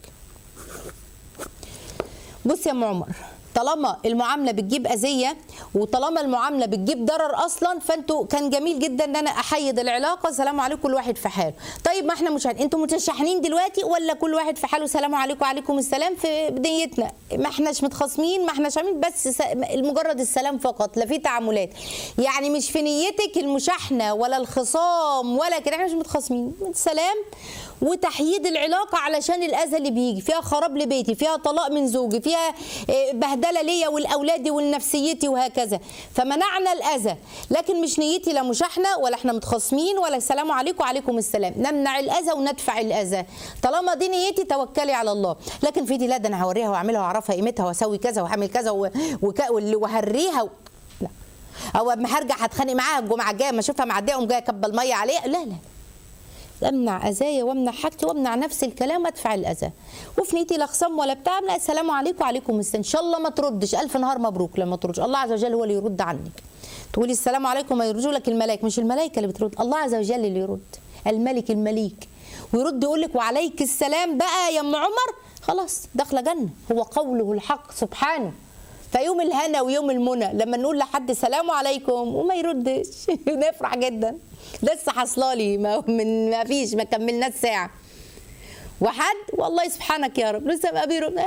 بص يا ام عمر طالما المعامله بتجيب اذيه وطالما المعامله بتجيب ضرر اصلا فانتوا كان جميل جدا ان انا احيد العلاقه سلام عليكم كل واحد في حاله طيب ما احنا مش عارفين انتوا متشحنين دلوقتي ولا كل واحد في حاله سلام عليكم وعليكم السلام في بدايتنا ما احناش متخاصمين ما احناش عاملين بس س- مجرد السلام فقط لا في تعاملات يعني مش في نيتك المشاحنه ولا الخصام ولا كده احنا مش متخاصمين سلام وتحييد العلاقه علشان الاذى اللي بيجي فيها خراب لبيتي فيها طلاق من زوجي فيها آه، بهدله ليا ولاولادي ولنفسيتي وهكذا فمنعنا الاذى لكن مش نيتي لا مشاحنه ولا احنا متخاصمين ولا السلام عليكم وعليكم السلام نمنع الاذى وندفع الاذى طالما دي نيتي توكلي على الله لكن في دي لا ده انا هوريها واعملها واعرفها قيمتها واسوي كذا وهعمل كذا و- وك- وهريها و... لا او اما هرجع هتخانق معاها الجمعه الجايه اما اشوفها معديه اقوم جايه كبه الميه عليها لا لا امنع اذايا وامنع حاجتي وامنع نفس الكلام ادفع الاذى وفي نيتي لا خصام ولا بتاع لا السلام عليكم وعليكم السلام ان شاء الله ما تردش الف نهار مبروك لما تردش الله عز وجل هو اللي يرد عنك تقولي السلام عليكم ما يرجوا لك الملائكه مش الملائكه اللي بترد الله عز وجل اللي يرد الملك المليك ويرد يقول لك وعليك السلام بقى يا ام عمر خلاص داخله جنه هو قوله الحق سبحانه فيوم الهنا ويوم المنى لما نقول لحد سلام عليكم وما يردش نفرح جدا لسه حاصله لي ما من ما فيش ما كملناش ساعه وحد والله سبحانك يا رب لسه بقى بيرد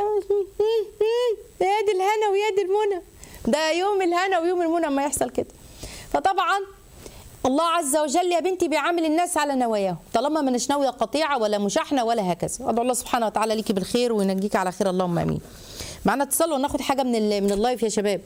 يا دي الهنا ويا دي المنى ده يوم الهنا ويوم المنى ما يحصل كده فطبعا الله عز وجل يا بنتي بيعامل الناس على نواياهم طالما ما ناويه قطيعه ولا مشاحنه ولا هكذا ادعو الله سبحانه وتعالى ليكي بالخير وينجيك على خير اللهم امين معنا اتصال وناخد حاجه من ال- من اللايف يا شباب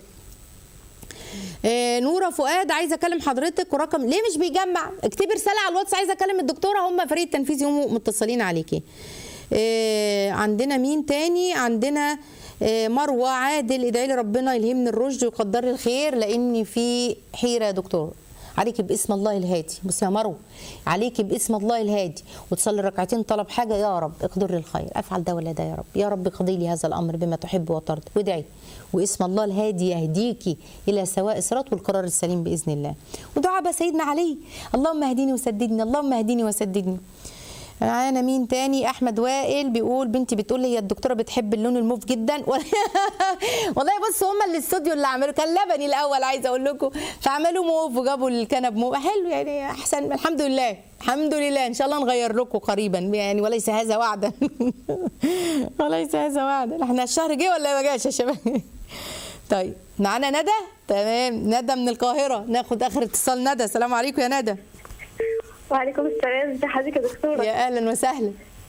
آه، نوره فؤاد عايزه اكلم حضرتك ورقم ليه مش بيجمع اكتبي رساله على الواتس عايزه اكلم الدكتوره هم فريق التنفيذي هم متصلين عليكي آه، عندنا مين تاني عندنا آه، مروه عادل ادعي لي ربنا يلهمني الرشد ويقدر لي الخير لاني في حيره يا دكتور عليكي باسم الله الهادي بص يا مروه عليكي باسم الله الهادي وتصلي ركعتين طلب حاجه يا رب اقدر لي الخير افعل ده ولا ده يا رب يا رب اقضي لي هذا الامر بما تحب وترضى وادعي واسم الله الهادي يهديكي الى سواء الصراط والقرار السليم باذن الله ودعاء بقى سيدنا علي اللهم اهديني وسددني اللهم اهديني وسددني معانا مين تاني احمد وائل بيقول بنتي بتقول لي هي الدكتوره بتحب اللون الموف جدا والله بص هم الاستوديو اللي عملوا كان لبني الاول عايزه اقول لكم فعملوا موف وجابوا الكنب موف حلو يعني احسن الحمد لله الحمد لله ان شاء الله نغير لكم قريبا يعني وليس هذا وعدا وليس هذا وعدا احنا الشهر جه ولا ما جاش يا شباب طيب معانا ندى تمام ندى من القاهره ناخد اخر اتصال ندى السلام عليكم يا ندى
وعليكم السلام ازي حضرتك يا دكتوره
يا اهلا وسهلا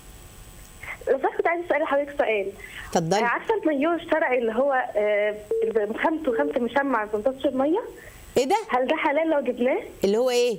لو سمحت كنت عايزه اسال حضرتك سؤال
اتفضلي
عارفه المايوه الشرعي اللي هو آه، اللي خامته خامه مشمع بيمتص الميه
ايه ده
هل ده حلال لو جبناه
اللي هو ايه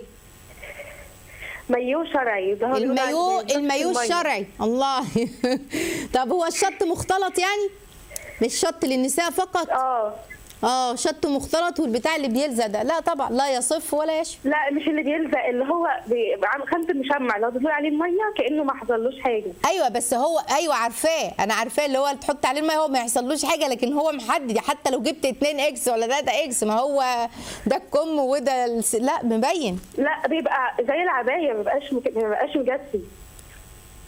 مايوه شرعي اللي هو بيقولوا
المايو
عليه بيمتص
المايو
المية.
الشرعي الله طب هو الشط مختلط يعني مش شط للنساء فقط
اه
اه شط مختلط والبتاع اللي بيلزق ده لا طبعا لا يصف ولا يشفي
لا مش اللي بيلزق اللي هو بيبقى عامل خامه المشمع لو بتقول عليه الميه كانه ما حصلوش حاجه
ايوه بس هو ايوه عارفاه انا عارفاه اللي هو اللي تحط عليه الميه هو ما يحصلوش حاجه لكن هو محدد حتى لو جبت 2 اكس ولا 3 اكس ما هو ده الكم وده الس... لا مبين
لا بيبقى زي العبايه ما بيبقاش مك... ما بيبقاش مجسي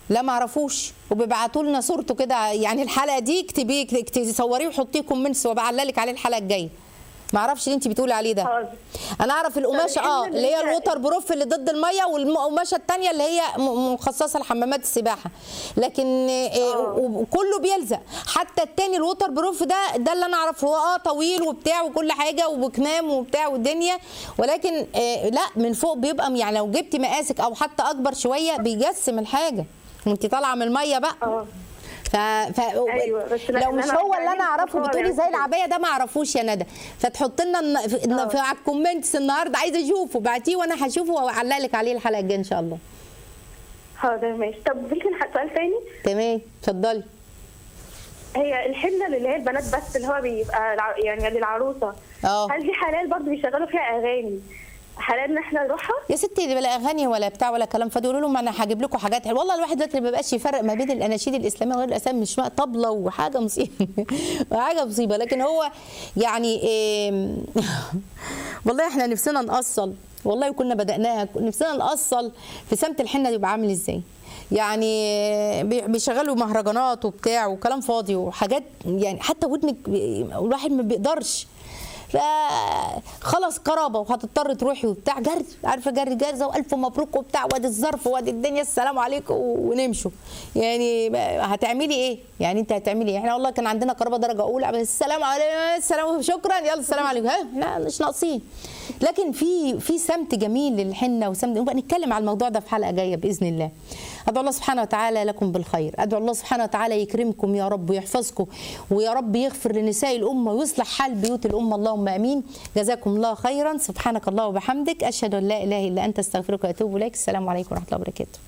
لا ما اعرفوش وبيبعتوا لنا صورته كده يعني الحلقه دي اكتبيه اكتبي صوريه وحطيه كومنتس وبعللك عليه الحلقه الجايه ما اعرفش اللي انت بتقولي عليه ده
حاضر.
انا اعرف القماشه
طب
اه
إحنا
اللي هي
اللي-
الووتر بروف اللي ضد الميه والقماشه الثانيه اللي هي م- مخصصه لحمامات السباحه لكن آه، وكله بيلزق حتى التاني الووتر بروف ده ده اللي انا اعرفه هو اه طويل وبتاع وكل حاجه وبكمام وبتاع والدنيا ولكن آه، لا من فوق بيبقى يعني لو جبتي مقاسك او حتى اكبر شويه بيجسم الحاجه وانت طالعه من الميه بقى
اه
ف... ف...
أيوة، بس لا،
لو
أنا
مش
عايزة
هو اللي انا
أعمل
اعرفه
صور
بتقولي زي
يعني.
العبايه ده ما اعرفوش يا ندى فتحط لنا الن- في- الن- في على الكومنتس النهارده عايزه اشوفه بعتيه وانا هشوفه واعلق لك عليه الحلقه الجايه ان شاء الله
حاضر ماشي طب ممكن ح- سؤال تاني
تمام اتفضلي
هي الحنه اللي هي البنات بس اللي هو بيبقى الع- يعني للعروسه
اه.
هل دي حلال برضه بيشغلوا فيها اغاني حلال ان احنا نروحها
يا ستي ولا اغاني ولا بتاع ولا كلام فاضي يقولوا لهم انا هجيب لكم حاجات حلوة. والله الواحد دلوقتي ما بقاش يفرق ما بين الاناشيد الاسلاميه وغير الاسلاميه مش بقى طبله وحاجه مصيبه حاجه مصيبه لكن هو يعني إيه والله احنا نفسنا نأصل والله كنا بدأناها نفسنا نأصل في سمت الحنه يبقى عامل ازاي يعني بي- بيشغلوا مهرجانات وبتاع وكلام فاضي وحاجات يعني حتى ودنك بي- الواحد ما بيقدرش فخلاص قرابه وهتضطر تروحي وبتاع جري عارفه جري جاهزه والف مبروك وبتاع وادي الظرف وادي الدنيا السلام عليكم ونمشوا يعني هتعملي ايه؟ يعني انت هتعملي ايه؟ احنا والله كان عندنا قرابه درجه اولى بس السلام عليكم السلام شكرا يلا السلام عليكم ها احنا مش ناقصين لكن في في سمت جميل للحنه وسمت نبقى نتكلم على الموضوع ده في حلقه جايه باذن الله ادعو الله سبحانه وتعالى لكم بالخير ادعو الله سبحانه وتعالى يكرمكم يا رب ويحفظكم ويا رب يغفر لنساء الامه ويصلح حال بيوت الامه اللهم امين جزاكم الله خيرا سبحانك الله وبحمدك اشهد ان لا اله الا انت استغفرك واتوب اليك السلام عليكم ورحمه الله وبركاته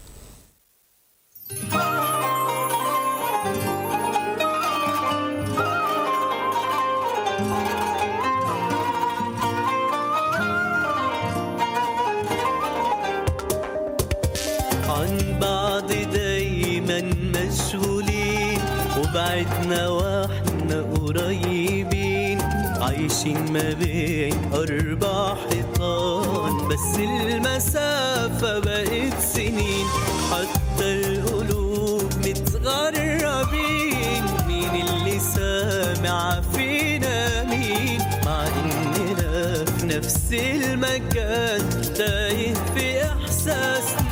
عن بعض دايما مشغولين وبعدنا واحنا قريبين عايشين ما بين أربع حيطان بس المسافة بقت سنين حتى القلوب متغربين مين اللي سامع فينا مين مع إننا في نفس المكان تايه في إحساسنا